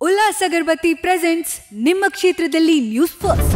Ullas agarbatti presents ನಿಮ್ಮ ಕ್ಷೇತ್ರದಲ್ಲಿ news first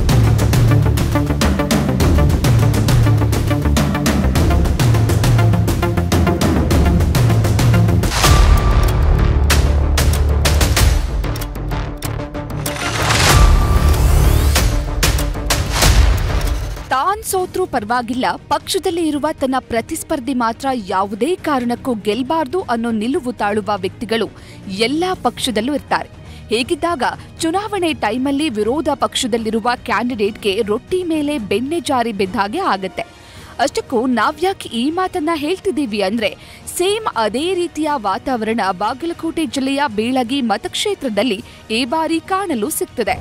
ತಾನ್ ಸೋತ್ರೂ ಪರವಾಗಿಲ್ಲ ಪಕ್ಷದಲ್ಲಿ ಇರುವ ತನ್ನ ಪ್ರತಿಸ್ಪರ್ಧಿ ಮಾತ್ರ ಯಾವುದೇ ಕಾರಣಕ್ಕೂ ಗೆಲ್ಬಾರ್ದು ಅನ್ನೋ ನಿಲುವು ತಾಳುವ ವ್ಯಕ್ತಿಗಳು ಎಲ್ಲಾ ಪಕ್ಷದಲ್ಲೂ ಇರ್ತಾರೆ ಹೇಗಿದ್ದಾಗ ಚುನಾವಣೆ ಟೈಮಲ್ಲಿ ವಿರೋಧ ಪಕ್ಷದಲ್ಲಿರುವ ಕ್ಯಾಂಡಿಡೇಟ್ಗೆ ರೊಟ್ಟಿ ಮೇಲೆ ಬೆಣ್ಣೆ ಜಾರಿ ಬಿದ್ದ ಹಾಗೆ ಆಗತ್ತೆ ಅಷ್ಟಕ್ಕೂ ನಾವ್ಯಾಕೆ ಈ ಮಾತನ್ನ ಹೇಳ್ತಿದ್ದೀವಿ ಅಂದ್ರೆ ಸೇಮ್ ಅದೇ ರೀತಿಯ ವಾತಾವರಣ ಬಾಗಲಕೋಟೆ ಜಿಲ್ಲೆಯ ಬೀಳಗಿ ಮತಕ್ಷೇತ್ರದಲ್ಲಿ ಈ ಬಾರಿ ಕಾಣಲು ಸಿಗ್ತದೆ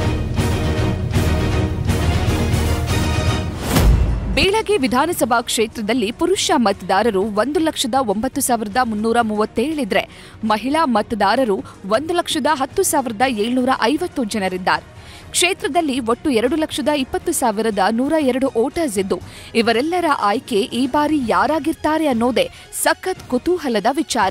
ಬೇಳಗೆ ವಿಧಾನಸಭಾ ಕ್ಷೇತ್ರದಲ್ಲಿ ಪುರುಷ ಮತದಾರರು ಒಂದು ಲಕ್ಷದ ಒಂಬತ್ತು ಸಾವಿರದ ಮುನ್ನೂರ ಮೂವತ್ತೇಳಿದ್ರೆ ಮಹಿಳಾ ಮತದಾರರು ಒಂದು ಲಕ್ಷದ ಹತ್ತು ಸಾವಿರದ ಏಳ್ನೂರ ಐವತ್ತು ಜನರಿದ್ದಾರೆ ಕ್ಷೇತ್ರದಲ್ಲಿ ಒಟ್ಟು ಎರಡು ಲಕ್ಷದ ಇಪ್ಪತ್ತು ಸಾವಿರದ ನೂರ ಎರಡು ವೋಟರ್ಸ್ ಇದ್ದು ಇವರೆಲ್ಲರ ಆಯ್ಕೆ ಈ ಬಾರಿ ಯಾರಾಗಿರ್ತಾರೆ ಅನ್ನೋದೇ ಸಖತ್ ಕುತೂಹಲದ ವಿಚಾರ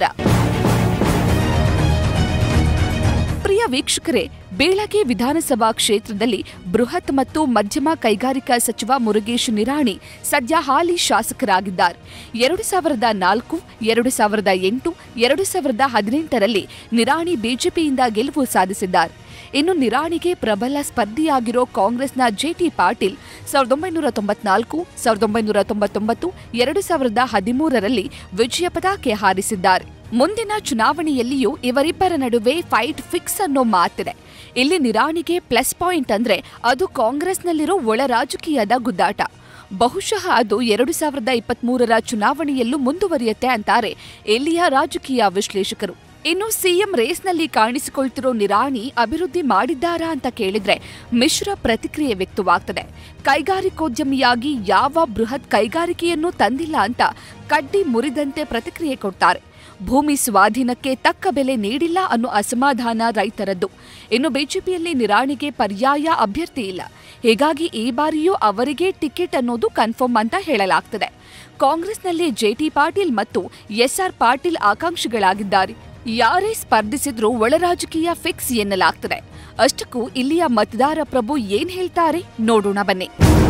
ಪ್ರಿಯ ವೀಕ್ಷಕರೇ ಬೇಳಗೆ ವಿಧಾನಸಭಾ ಕ್ಷೇತ್ರದಲ್ಲಿ ಬೃಹತ್ ಮತ್ತು ಮಧ್ಯಮ ಕೈಗಾರಿಕಾ ಸಚಿವ ಮುರುಗೇಶ್ ನಿರಾಣಿ ಸದ್ಯ ಹಾಲಿ ಶಾಸಕರಾಗಿದ್ದಾರೆ ಎರಡು ಸಾವಿರದ ನಾಲ್ಕು ಎರಡು ಸಾವಿರದ ಎಂಟು ಎರಡು ಸಾವಿರದ ಹದಿನೆಂಟರಲ್ಲಿ ನಿರಾಣಿ ಬಿಜೆಪಿಯಿಂದ ಗೆಲುವು ಸಾಧಿಸಿದ್ದಾರೆ ಇನ್ನು ನಿರಾಣಿಗೆ ಪ್ರಬಲ ಸ್ಪರ್ಧಿಯಾಗಿರೋ ಕಾಂಗ್ರೆಸ್ನ ಜೆಟಿ ಪಾಟೀಲ್ ಸಾವಿರದ ಒಂಬೈನೂರ ತೊಂಬತ್ನಾಲ್ಕು ಸಾವಿರದ ಒಂಬೈನೂರ ತೊಂಬತ್ತೊಂಬತ್ತು ಎರಡು ಸಾವಿರದ ಹದಿಮೂರರಲ್ಲಿ ವಿಜಯ ಪತಾಕೆ ಹಾರಿಸಿದ್ದಾರೆ ಮುಂದಿನ ಚುನಾವಣೆಯಲ್ಲಿಯೂ ಇವರಿಬ್ಬರ ನಡುವೆ ಫೈಟ್ ಫಿಕ್ಸ್ ಅನ್ನೋ ಮಾತಿದೆ ಇಲ್ಲಿ ನಿರಾಣಿಗೆ ಪ್ಲಸ್ ಪಾಯಿಂಟ್ ಅಂದ್ರೆ ಅದು ಕಾಂಗ್ರೆಸ್ನಲ್ಲಿರೋ ಒಳ ರಾಜಕೀಯದ ಗುದ್ದಾಟ ಬಹುಶಃ ಅದು ಎರಡು ಸಾವಿರದ ಇಪ್ಪತ್ಮೂರರ ಚುನಾವಣೆಯಲ್ಲೂ ಮುಂದುವರಿಯುತ್ತೆ ಅಂತಾರೆ ಇಲ್ಲಿಯ ರಾಜಕೀಯ ವಿಶ್ಲೇಷಕರು ಇನ್ನು ಸಿಎಂ ರೇಸ್ನಲ್ಲಿ ಕಾಣಿಸಿಕೊಳ್ತಿರೋ ನಿರಾಣಿ ಅಭಿವೃದ್ಧಿ ಮಾಡಿದ್ದಾರಾ ಅಂತ ಕೇಳಿದ್ರೆ ಮಿಶ್ರ ಪ್ರತಿಕ್ರಿಯೆ ವ್ಯಕ್ತವಾಗ್ತದೆ ಕೈಗಾರಿಕೋದ್ಯಮಿಯಾಗಿ ಯಾವ ಬೃಹತ್ ಕೈಗಾರಿಕೆಯನ್ನೂ ತಂದಿಲ್ಲ ಅಂತ ಕಡ್ಡಿ ಮುರಿದಂತೆ ಪ್ರತಿಕ್ರಿಯೆ ಕೊಡ್ತಾರೆ ಭೂಮಿ ಸ್ವಾಧೀನಕ್ಕೆ ತಕ್ಕ ಬೆಲೆ ನೀಡಿಲ್ಲ ಅನ್ನೋ ಅಸಮಾಧಾನ ರೈತರದ್ದು ಇನ್ನು ಬಿಜೆಪಿಯಲ್ಲಿ ನಿರಾಣಿಗೆ ಪರ್ಯಾಯ ಅಭ್ಯರ್ಥಿ ಇಲ್ಲ ಹೀಗಾಗಿ ಈ ಬಾರಿಯೂ ಅವರಿಗೆ ಟಿಕೆಟ್ ಅನ್ನೋದು ಕನ್ಫರ್ಮ್ ಅಂತ ಹೇಳಲಾಗ್ತದೆ ಕಾಂಗ್ರೆಸ್ನಲ್ಲಿ ಜೆಟಿ ಪಾಟೀಲ್ ಮತ್ತು ಎಸ್ಆರ್ ಪಾಟೀಲ್ ಆಕಾಂಕ್ಷಿಗಳಾಗಿದ್ದಾರೆ ಯಾರೇ ಸ್ಪರ್ಧಿಸಿದ್ರೂ ಒಳ ರಾಜಕೀಯ ಫಿಕ್ಸ್ ಎನ್ನಲಾಗ್ತದೆ ಅಷ್ಟಕ್ಕೂ ಇಲ್ಲಿಯ ಮತದಾರ ಪ್ರಭು ಏನ್ ಹೇಳ್ತಾರೆ ನೋಡೋಣ ಬನ್ನಿ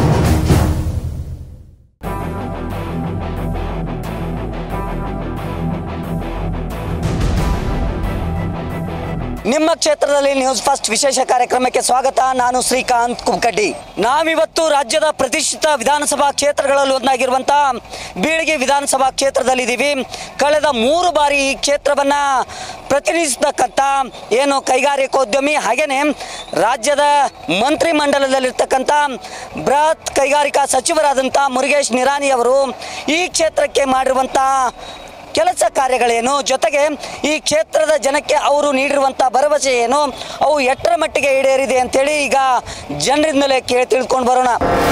ನಿಮ್ಮ ಕ್ಷೇತ್ರದಲ್ಲಿ ನ್ಯೂಸ್ ಫಸ್ಟ್ ವಿಶೇಷ ಕಾರ್ಯಕ್ರಮಕ್ಕೆ ಸ್ವಾಗತ ನಾನು ಶ್ರೀಕಾಂತ್ ಕುಮಕಡ್ಡಿ ನಾವಿವತ್ತು ರಾಜ್ಯದ ಪ್ರತಿಷ್ಠಿತ ವಿಧಾನಸಭಾ ಕ್ಷೇತ್ರಗಳಲ್ಲಿ ಒಂದಾಗಿರುವಂಥ ಬೀಳಿಗೆ ವಿಧಾನಸಭಾ ಕ್ಷೇತ್ರದಲ್ಲಿದ್ದೀವಿ ಕಳೆದ ಮೂರು ಬಾರಿ ಈ ಕ್ಷೇತ್ರವನ್ನು ಪ್ರತಿನಿಧಿಸತಕ್ಕಂಥ ಏನು ಕೈಗಾರಿಕೋದ್ಯಮಿ ಹಾಗೆಯೇ ರಾಜ್ಯದ ಮಂತ್ರಿ ಮಂಡಲದಲ್ಲಿರ್ತಕ್ಕಂಥ ಬೃಹತ್ ಕೈಗಾರಿಕಾ ಸಚಿವರಾದಂಥ ಮುರುಗೇಶ್ ನಿರಾಣಿ ಅವರು ಈ ಕ್ಷೇತ್ರಕ್ಕೆ ಮಾಡಿರುವಂಥ ಕೆಲಸ ಕಾರ್ಯಗಳೇನು ಜೊತೆಗೆ ಈ ಕ್ಷೇತ್ರದ ಜನಕ್ಕೆ ಅವರು ನೀಡಿರುವಂಥ ಭರವಸೆ ಏನು ಅವು ಎಷ್ಟರ ಮಟ್ಟಿಗೆ ಈಡೇರಿದೆ ಅಂತೇಳಿ ಈಗ ಜನರಿಂದಲೇ ಕೇಳಿ ತಿಳ್ಕೊಂಡು ಬರೋಣ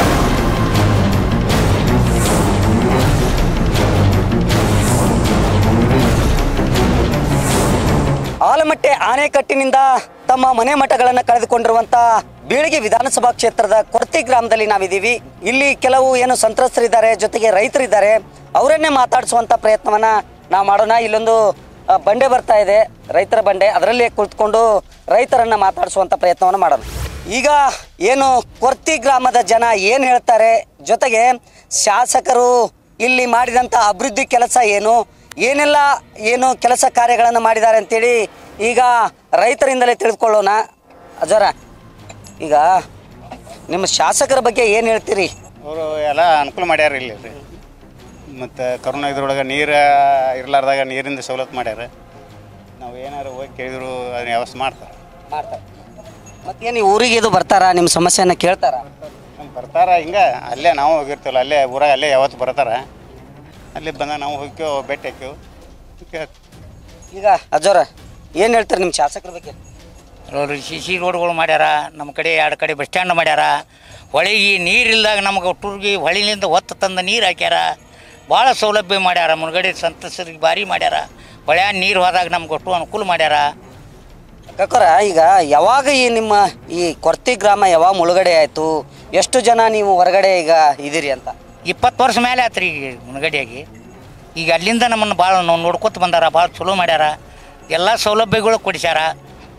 ಆಲಮಟ್ಟೆ ಆನೆಕಟ್ಟಿನಿಂದ ತಮ್ಮ ಮನೆ ಮಠಗಳನ್ನು ಕಳೆದುಕೊಂಡಿರುವಂಥ ಬೀಳಿಗೆ ವಿಧಾನಸಭಾ ಕ್ಷೇತ್ರದ ಕೊರ್ತಿ ಗ್ರಾಮದಲ್ಲಿ ನಾವಿದ್ದೀವಿ ಇಲ್ಲಿ ಕೆಲವು ಏನು ಸಂತ್ರಸ್ತರಿದ್ದಾರೆ ಜೊತೆಗೆ ರೈತರಿದ್ದಾರೆ ಅವರನ್ನೇ ಮಾತಾಡಿಸುವಂಥ ಪ್ರಯತ್ನವನ್ನ ನಾವು ಮಾಡೋಣ ಇಲ್ಲೊಂದು ಆ, ಬಂಡೆ ಬರ್ತಾ ಇದೆ ರೈತರ ಬಂಡೆ ಅದರಲ್ಲಿ ಕುಳಿತುಕೊಂಡು ರೈತರನ್ನ ಮಾತಾಡಿಸುವಂಥ ಪ್ರಯತ್ನವನ್ನು ಮಾಡೋಣ ಈಗ ಏನು ಕೊರ್ತಿ ಗ್ರಾಮದ ಜನ ಏನು ಹೇಳ್ತಾರೆ ಜೊತೆಗೆ ಶಾಸಕರು ಇಲ್ಲಿ ಮಾಡಿದಂಥ ಅಭಿವೃದ್ಧಿ ಕೆಲಸ ಏನು ಏನೆಲ್ಲ ಏನು ಕೆಲಸ ಕಾರ್ಯಗಳನ್ನು ಮಾಡಿದ್ದಾರೆ ಅಂತೇಳಿ ಈಗ ರೈತರಿಂದಲೇ ತಿಳಿದುಕೊಳ್ಳೋಣ ಅಜರ ಈಗ ನಿಮ್ಮ ಶಾಸಕರ ಬಗ್ಗೆ ಏನು ಹೇಳ್ತೀರಿ ಅವರು ಎಲ್ಲ ಅನುಕೂಲ ಮಾಡ್ಯಾರ ಇಲ್ಲಿ ರೀ ಮತ್ತು ಕರೋನಾ ಇದ್ರೊಳಗೆ ನೀರು ಇರ್ಲಾರ್ದಾಗ ನೀರಿಂದ ಸವಲತ್ತು ಮಾಡ್ಯಾರ ನಾವು ಏನಾರು ಹೋಗಿ ಕೇಳಿದ್ರು ಅದನ್ನ ವ್ಯವಸ್ಥೆ ಮಾಡ್ತಾರೆ ಮಾಡ್ತಾರೆ ಮತ್ತೇನು ಈ ಊರಿಗೆ ಇದು ಬರ್ತಾರಾ ನಿಮ್ಮ ಸಮಸ್ಯೆನ ಕೇಳ್ತಾರಾ ಹಂಗೆ ಬರ್ತಾರ ಹಿಂಗೆ ಅಲ್ಲೇ ನಾವು ಹೋಗಿರ್ತೀವಲ್ಲ ಅಲ್ಲೇ ಊರಾಗ ಅಲ್ಲೇ ಯಾವತ್ತು ಬರ್ತಾರ ಅಲ್ಲಿ ಬಂದಾಗ ನಾವು ಹೋಗ್ತೇವೆ ಭೇಟಿ ಹಾಕ್ತೇವೆ ಕೇಳ್ತೀವಿ. ಈಗ ಅಜೋರ ಏನು ಹೇಳ್ತಾರೆ ನಿಮ್ಮ ಶಾಸಕರ ಬಗ್ಗೆ ರೋಡ್ ಸಿ ಸಿ ರೋಡ್ಗಳು ಮಾಡ್ಯಾರ ನಮ್ಮ ಕಡೆ ಎರಡು ಕಡೆ ಬಸ್ ಸ್ಟ್ಯಾಂಡ್ ಮಾಡ್ಯಾರ ಹೊಳೆಗೆ ನೀರಿಲ್ದಾಗ ನಮ್ಗೆ ಟೂರ್ಗೆ ಹೊಳಿಲಿಂದ ಹೊತ್ತು ತಂದ ನೀರು ಹಾಕ್ಯಾರ ಭಾಳ ಸೌಲಭ್ಯ ಮಾಡ್ಯಾರ ಮುನ್ಗಡೆ ಸಂತಸರಿಗೆ ಭಾರಿ ಮಾಡ್ಯಾರ ಹೊಳ್ಯಾಗ ನೀರು ಹೋದಾಗ ನಮ್ಗೆ ಒಟ್ಟು ಅನುಕೂಲ ಮಾಡ್ಯಾರ ಕಕ್ಕರ ಈಗ ಯಾವಾಗ ಈ ನಿಮ್ಮ ಈ ಕೊರ್ತಿ ಗ್ರಾಮ ಯಾವಾಗ ಮುಳುಗಡೆ ಆಯಿತು ಎಷ್ಟು ಜನ ನೀವು ಹೊರಗಡೆ ಈಗ ಇದ್ದೀರಿ ಅಂತ ಇಪ್ಪತ್ತು ವರ್ಷ ಮೇಲೆ ಆತ್ರಿ ಈಗ ಮುನ್ಗಡೆಯಾಗಿ ಈಗ ಅಲ್ಲಿಂದ ನಮ್ಮನ್ನು ಭಾಳ ನೋಡ್ಕೊತ ಬಂದಾರ ಭಾಳ ಚಲೋ ಮಾಡ್ಯಾರ ಎಲ್ಲ ಸೌಲಭ್ಯಗಳು ಕೊಡಿಸ್ಯಾರ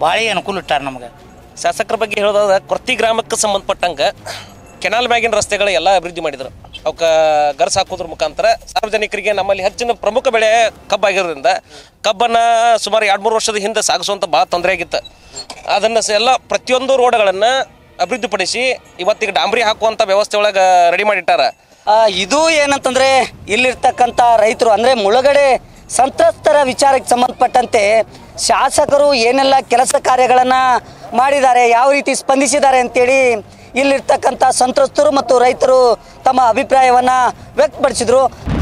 ಭಾಳ ಅನುಕೂಲ ಇಟ್ಟಾರ ನಮ್ಗೆ ಶಾಸಕರ ಬಗ್ಗೆ ಹೇಳೋದಾದ್ರೆ ಕೊರ್ತಿ ಗ್ರಾಮಕ್ಕೆ ಸಂಬಂಧಪಟ್ಟಂಗೆ ಕೆನಾಲ್ ಮ್ಯಾಗಿನ ರಸ್ತೆಗಳು ಎಲ್ಲ ಅಭಿವೃದ್ಧಿ ಮಾಡಿದ್ರು ಅವಕ್ಕೆ ಗರ್ಸ್ ಹಾಕೋದ್ರ ಮುಖಾಂತರ ಸಾರ್ವಜನಿಕರಿಗೆ ನಮ್ಮಲ್ಲಿ ಹೆಚ್ಚಿನ ಪ್ರಮುಖ ಬೆಳೆ ಕಬ್ಬಾಗಿರೋದ್ರಿಂದ ಕಬ್ಬನ್ನು ಸುಮಾರು ಎರಡು ಮೂರು ವರ್ಷದ ಹಿಂದೆ ಸಾಗಿಸುವಂಥ ಭಾಳ ತೊಂದರೆ ಆಗಿತ್ತು ಅದನ್ನು ಸ- ಎಲ್ಲ ಪ್ರತಿಯೊಂದು ರೋಡ್ಗಳನ್ನು ಅಭಿವೃದ್ಧಿಪಡಿಸಿ ಇವತ್ತಿಗೆ ಡಾಂಬರಿ ಹಾಕುವಂಥ ವ್ಯವಸ್ಥೆ ಒಳಗೆ ರೆಡಿ ಮಾಡಿಟ್ಟಾರ ಆ, ಇದು ಏನಂತಂದ್ರೆ ಇಲ್ಲಿರ್ತಕ್ಕಂಥ ರೈತರು ಅಂದ್ರೆ ಮುಳುಗಡೆ ಸಂತ್ರಸ್ತರ ವಿಚಾರಕ್ಕೆ ಸಂಬಂಧಪಟ್ಟಂತೆ ಶಾಸಕರು ಏನೆಲ್ಲ ಕೆಲಸ ಕಾರ್ಯಗಳನ್ನ ಮಾಡಿದ್ದಾರೆ ಯಾವ ರೀತಿ ಸ್ಪಂದಿಸಿದ್ದಾರೆ ಅಂತೇಳಿ ಇಲ್ಲಿರ್ತಕ್ಕಂಥ ಸಂತ್ರಸ್ತರು ಮತ್ತು ರೈತರು ತಮ್ಮ ಅಭಿಪ್ರಾಯವನ್ನ ವ್ಯಕ್ತಪಡಿಸಿದ್ರು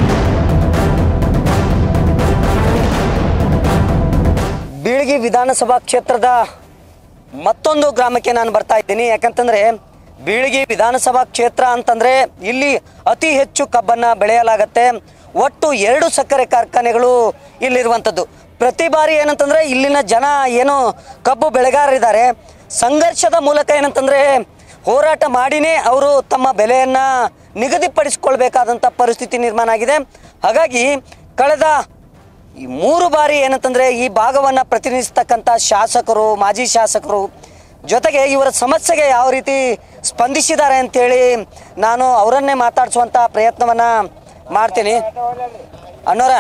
ಬೀಳ್ಗಿ ವಿಧಾನಸಭಾ ಕ್ಷೇತ್ರದ ಮತ್ತೊಂದು ಗ್ರಾಮಕ್ಕೆ ನಾನು ಬರ್ತಾ ಇದ್ದೀನಿ ಯಾಕಂತಂದ್ರೆ ಬೀಳ್ಗಿ ವಿಧಾನಸಭಾ ಕ್ಷೇತ್ರ ಅಂತಂದ್ರೆ ಇಲ್ಲಿ ಅತಿ ಹೆಚ್ಚು ಕಬ್ಬನ್ನ ಬೆಳೆಯಲಾಗತ್ತೆ ಒಟ್ಟು ಎರಡು ಸಕ್ಕರೆ ಕಾರ್ಖಾನೆಗಳು ಇಲ್ಲಿರುವಂಥದ್ದು ಪ್ರತಿ ಬಾರಿ ಏನಂತಂದ್ರೆ ಇಲ್ಲಿನ ಜನ ಏನು ಕಬ್ಬು ಬೆಳೆಗಾರರಿದ್ದಾರೆ ಸಂಘರ್ಷದ ಮೂಲಕ ಏನಂತಂದ್ರೆ ಹೋರಾಟ ಮಾಡಿನೇ ಅವರು ತಮ್ಮ ಬೆಲೆಯನ್ನ ನಿಗದಿಪಡಿಸಿಕೊಳ್ಬೇಕಾದಂಥ ಪರಿಸ್ಥಿತಿ ನಿರ್ಮಾಣ ಆಗಿದೆ ಹಾಗಾಗಿ ಕಳೆದ ಈ ಮೂರು ಬಾರಿ ಏನಂತಂದ್ರೆ ಈ ಭಾಗವನ್ನ ಪ್ರತಿನಿಧಿಸ್ತಕ್ಕಂಥ ಶಾಸಕರು ಮಾಜಿ ಶಾಸಕರು ಜೊತೆಗೆ ಇವರ ಸಮಸ್ಯೆಗೆ ಯಾವ ರೀತಿ ಸ್ಪಂದಿಸಿದ್ದಾರೆ ಅಂತೇಳಿ ನಾನು ಅವರನ್ನೇ ಮಾತಾಡಿಸುವಂಥ ಪ್ರಯತ್ನವನ್ನ ಮಾಡ್ತೀನಿ ಅಣ್ಣೋರ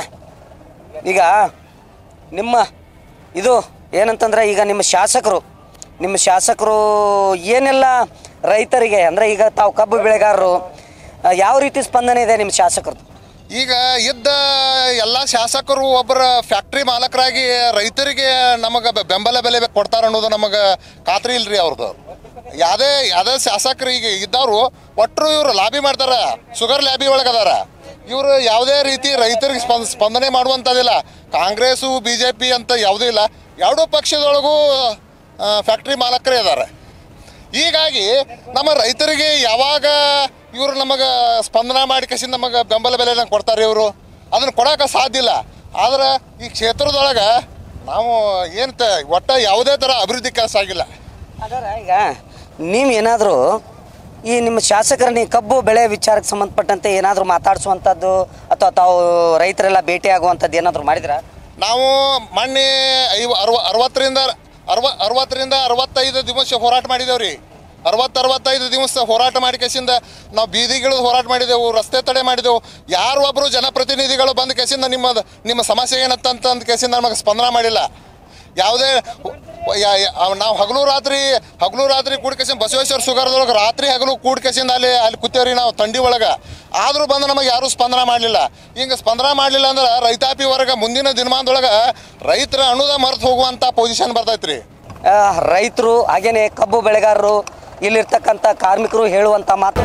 ಈಗ ನಿಮ್ಮ ಇದು ಏನಂತಂದ್ರೆ ಈಗ ನಿಮ್ಮ ಶಾಸಕರು ನಿಮ್ಮ ಶಾಸಕರು ಏನೆಲ್ಲ ರೈತರಿಗೆ ಅಂದರೆ ಈಗ ತಾವು ಕಬ್ಬು ಬೆಳೆಗಾರರು ಆ, ಯಾವ ರೀತಿ ಸ್ಪಂದನೆ ಇದೆ ನಿಮ್ಮ ಶಾಸಕರದ್ದು ಈಗ ಇದ್ದ ಎಲ್ಲ ಶಾಸಕರು ಒಬ್ಬರ ಫ್ಯಾಕ್ಟ್ರಿ ಮಾಲಕರಾಗಿ ರೈತರಿಗೆ ನಮಗೆ ಬೆಂಬಲ ಬೆಲೆ ಕೊಡ್ತಾರ ಅನ್ನೋದು ನಮಗೆ ಖಾತ್ರಿ ಇಲ್ರಿ ಅವ್ರದ್ದು ಯಾವುದೇ ಯಾವುದೇ ಶಾಸಕರು ಈಗ ಇದ್ದವರು ಒಟ್ಟರು ಇವರು ಲಾಬಿ ಮಾಡ್ತಾರ ಶುಗರ್ ಲ್ಯಾಬಿ ಒಳಗದಾರ ಇವರು ಯಾವುದೇ ರೀತಿ ರೈತರಿಗೆ ಸ್ಪಂದ ಸ್ಪಂದನೆ ಮಾಡುವಂಥದ್ದಿಲ್ಲ ಕಾಂಗ್ರೆಸ್ಸು ಬಿ ಜೆ ಪಿ ಅಂತ ಯಾವುದೂ ಇಲ್ಲ ಎರಡೂ ಪಕ್ಷದೊಳಗೂ ಫ್ಯಾಕ್ಟ್ರಿ ಮಾಲಕರೇ ಇದ್ದಾರೆ ಹೀಗಾಗಿ ನಮ್ಮ ರೈತರಿಗೆ ಯಾವಾಗ ಇವರು ನಮಗೆ ಸ್ಪಂದನ ಮಾಡಿ ಕಸಿ ನಮಗೆ ಬೆಂಬಲ ಬೆಲೆನ ಕೊಡ್ತಾರೆ ಇವರು ಅದನ್ನು ಕೊಡೋಕೆ ಸಾಧ್ಯ ಇಲ್ಲ ಆದ್ರೆ ಈ ಕ್ಷೇತ್ರದೊಳಗೆ ನಾವು ಏನು ತ ಒಟ್ಟ ಯಾವುದೇ ಥರ ಅಭಿವೃದ್ಧಿ ಕೆಲಸ ಆಗಿಲ್ಲ ಅದರ ಈಗ ನೀವು ಏನಾದರೂ ಈ ನಿಮ್ಮ ಶಾಸಕರನ್ನ ಈ ಕಬ್ಬು ಬೆಳೆ ವಿಚಾರಕ್ಕೆ ಸಂಬಂಧಪಟ್ಟಂತೆ ಏನಾದರೂ ಮಾತಾಡಿಸುವಂಥದ್ದು ಅಥವಾ ತಾವು ರೈತರೆಲ್ಲ ಭೇಟಿ ಆಗುವಂಥದ್ದು ಏನಾದರೂ ಮಾಡಿದ್ರಾ ನಾವು ಮೊನ್ನೆ ಐವ ಅರವ ಅರವತ್ತರಿಂದ ಅರವ ಅರವತ್ತರಿಂದ ಅರವತ್ತೈದು ದಿವಸ ಹೋರಾಟ ಮಾಡಿದೇವ್ರಿ ಅರವತ್ತು ಅರವತ್ತೈದು ದಿವಸ ಹೋರಾಟ ಮಾಡಿ ಕೆಸಿಂದ ನಾವು ಬೀದಿಗಿಳಿದು ಹೋರಾಟ ಮಾಡಿದೆವು ರಸ್ತೆ ತಡೆ ಮಾಡಿದೆವು ಯಾರು ಒಬ್ಬರು ಜನಪ್ರತಿನಿಧಿಗಳು ಬಂದ ಕೆಸಿಂದ ನಿಮ್ಮ ನಿಮ್ಮ ಸಮಸ್ಯೆ ಏನತ್ತಂತ ಅಂದ ಕೆಸಿಂದ ನಮಗೆ ಸ್ಪಂದನ ಮಾಡಿಲ್ಲ ಯಾವುದೇ ಯಾ- ಯಾ- ಅವ್ ನಾವು ಹಗಲು ರಾತ್ರಿ ಹಗಲು ರಾತ್ರಿ ಕೂಡ್ಕೆಸಿಂದ ಬಸವೇಶ್ವರ ಸುಗರದೊಳಗೆ ರಾತ್ರಿ ಹಗಲು ಕೂಡ್ಕೆಸಿಂದ ಅಲ್ಲಿ ಅಲ್ಲಿ ಕೂತೇವ್ರಿ ನಾವು ತಂಡಿ ಒಳಗೆ ಆದರೂ ಬಂದು ನಮಗೆ ಯಾರೂ ಸ್ಪಂದನ ಮಾಡಲಿಲ್ಲ ಹಿಂಗೆ ಸ್ಪಂದನ ಮಾಡಲಿಲ್ಲ ಅಂದ್ರೆ ರೈತಾಪಿ ವರ್ಗ ಮುಂದಿನ ದಿನಮಾನದೊಳಗೆ ರೈತರ ಅನುದ ಮರೆತು ಹೋಗುವಂಥ ಪೊಸಿಷನ್ ಬರ್ತೈತ್ರಿ ಆ, ರೈತರು ಹಾಗೇನೆ ಕಬ್ಬು ಬೆಳೆಗಾರರು ಇಲ್ಲಿರ್ತಕ್ಕಂಥ ಕಾರ್ಮಿಕರು ಹೇಳುವಂಥ ಮಾತು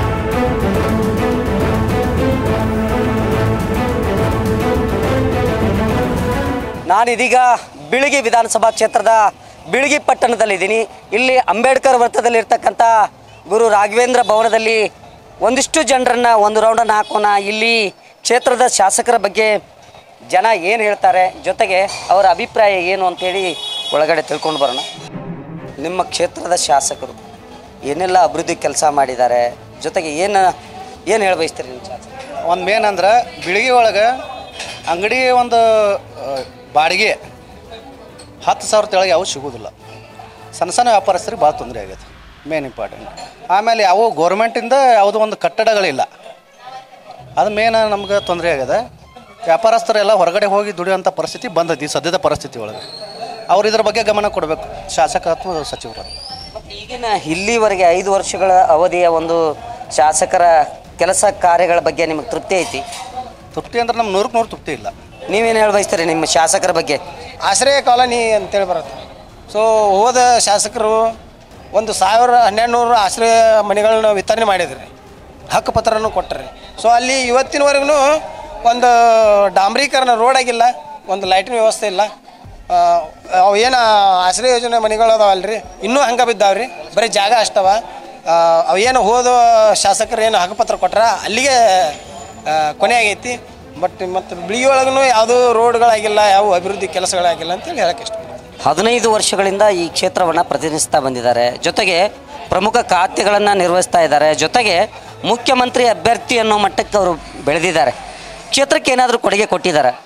ನಾನಿದೀಗ ಬಿಳಿಗಿ ವಿಧಾನಸಭಾ ಕ್ಷೇತ್ರದ ಬಿಳಿಗಿ ಪಟ್ಟಣದಲ್ಲಿದ್ದೀನಿ ಇಲ್ಲಿ ಅಂಬೇಡ್ಕರ್ ವೃತ್ತದಲ್ಲಿರ್ತಕ್ಕಂಥ ಗುರು ರಾಘವೇಂದ್ರ ಭವನದಲ್ಲಿ ಒಂದಿಷ್ಟು ಜನರನ್ನ ಒಂದು ರೌಂಡನ್ನು ಹಾಕೋಣ ಇಲ್ಲಿ ಕ್ಷೇತ್ರದ ಶಾಸಕರ ಬಗ್ಗೆ ಜನ ಏನು ಹೇಳ್ತಾರೆ ಜೊತೆಗೆ ಅವರ ಅಭಿಪ್ರಾಯ ಏನು ಅಂತೇಳಿ ಒಳಗಡೆ ತಿಳ್ಕೊಂಡು ಬರೋಣ ನಿಮ್ಮ ಕ್ಷೇತ್ರದ ಶಾಸಕರು ಏನೆಲ್ಲ ಅಭಿವೃದ್ಧಿ ಕೆಲಸ ಮಾಡಿದ್ದಾರೆ ಜೊತೆಗೆ ಏನು ಏನು ಹೇಳ ಬಯಸ್ತೀರಿ ನಿಮ್ಮ ಶಾಸಕರು ಒಂದು ಮೇನ್ ಅಂದ್ರೆ ಬಿಳಿಗಿ ಒಳಗೆ ಅಂಗಡಿ ಒಂದು ಆ, ಬಾಡಿಗೆ ಹತ್ತು ಸಾವಿರ ತೆಳಗೆ ಯಾವ ಸಿಗೋದಿಲ್ಲ ಸಣ್ಣ ಸಣ್ಣ ವ್ಯಾಪಾರಸ್ಥರಿಗೆ ಭಾಳ ತೊಂದರೆ ಆಗೈತೆ ಮೇನ್ ಇಂಪಾರ್ಟೆಂಟ್ ಆಮೇಲೆ ಯಾವ ಗೋರ್ಮೆಂಟಿಂದ ಯಾವುದೋ ಒಂದು ಕಟ್ಟಡಗಳಿಲ್ಲ ಅದು ಮೇನ್ ನಮ್ಗೆ ತೊಂದರೆ ಆಗ್ಯದ ವ್ಯಾಪಾರಸ್ಥರೆಲ್ಲ ಹೊರಗಡೆ ಹೋಗಿ ದುಡಿಯೋಂಥ ಪರಿಸ್ಥಿತಿ ಬಂದೈತಿ ಸದ್ಯದ ಪರಿಸ್ಥಿತಿ ಒಳಗೆ ಅವ್ರು ಇದ್ರ ಬಗ್ಗೆ ಗಮನ ಕೊಡಬೇಕು ಶಾಸಕ ಅಥವಾ ಸಚಿವರು ಈಗಿನ ಇಲ್ಲಿವರೆಗೆ ಐದು ವರ್ಷಗಳ ಅವಧಿಯ ಒಂದು ಶಾಸಕರ ಕೆಲಸ ಕಾರ್ಯಗಳ ಬಗ್ಗೆ ನಿಮಗೆ ತೃಪ್ತಿ ಐತಿ ತೃಪ್ತಿ ಅಂದ್ರೆ ನಮ್ಮ ನೂರಕ್ಕೆ ನೂರು ತೃಪ್ತಿ ಇಲ್ಲ ನೀವೇನು ಹೇಳ ಬಯಸ್ತೀರಿ ನಿಮ್ಮ ಶಾಸಕರ ಬಗ್ಗೆ ಆಶ್ರಯ ಕಾಲನಿ ಅಂತೇಳಿ ಬರುತ್ತೆ ಸೊ ಹೋದ ಶಾಸಕರು ಒಂದು ಸಾವಿರ ಹನ್ನೆರಡು ನೂರು ಆಶ್ರಯ ಮನೆಗಳನ್ನ ವಿತರಣೆ ಮಾಡಿದ್ರಿ ಹಕ್ಕುಪತ್ರನೂ ಕೊಟ್ಟರಿ ಸೊ ಅಲ್ಲಿ ಇವತ್ತಿನವರೆಗೂ ಒಂದು ಡಾಂಬರೀಕರಣ ರೋಡ್ ಆಗಿಲ್ಲ ಒಂದು ಲೈಟಿನ ವ್ಯವಸ್ಥೆ ಇಲ್ಲ ಆ, ಅವು ಏನು ಆಶ್ರಯ ಯೋಜನೆ ಮನೆಗಳು ಅದಾವಲ್ರಿ ಇನ್ನೂ ಹಂಗೆ ಬಿದ್ದಾವ್ರಿ ಬರೀ ಜಾಗ ಅಷ್ಟವ ಆ, ಅವು ಏನು ಹೋದ ಶಾಸಕರು ಏನು ಹಕ್ಕುಪತ್ರ ಕೊಟ್ರ ಅಲ್ಲಿಗೆ ಆ, ಕೊನೆ ಆಗೈತಿ ಬಟ್ ಮತ್ತು ಬಿಳಿಗಿ ಒಳಗೂ ಯಾವುದೂ ರೋಡ್ಗಳಾಗಿಲ್ಲ ಯಾವ ಅಭಿವೃದ್ಧಿ ಕೆಲಸಗಳಾಗಿಲ್ಲ ಅಂತೇಳಿ ಹೇಳಕ್ಕೆ ಇಷ್ಟಪಡ್ತೀನಿ ಹದಿನೈದು ವರ್ಷಗಳಿಂದ ಈ ಕ್ಷೇತ್ರವನ್ನು ಪ್ರತಿನಿಧಿಸ್ತಾ ಬಂದಿದ್ದಾರೆ ಜೊತೆಗೆ ಪ್ರಮುಖ ಖಾತೆಗಳನ್ನು ನಿರ್ವಹಿಸ್ತಾ ಇದ್ದಾರೆ ಜೊತೆಗೆ ಮುಖ್ಯಮಂತ್ರಿ ಅಭ್ಯರ್ಥಿ ಅನ್ನೋ ಮಟ್ಟಕ್ಕೆ ಅವರು ಬೆಳೆದಿದ್ದಾರೆ ಕ್ಷೇತ್ರಕ್ಕೆ ಏನಾದರೂ ಕೊಡುಗೆ ಕೊಟ್ಟಿದ್ದಾರೆ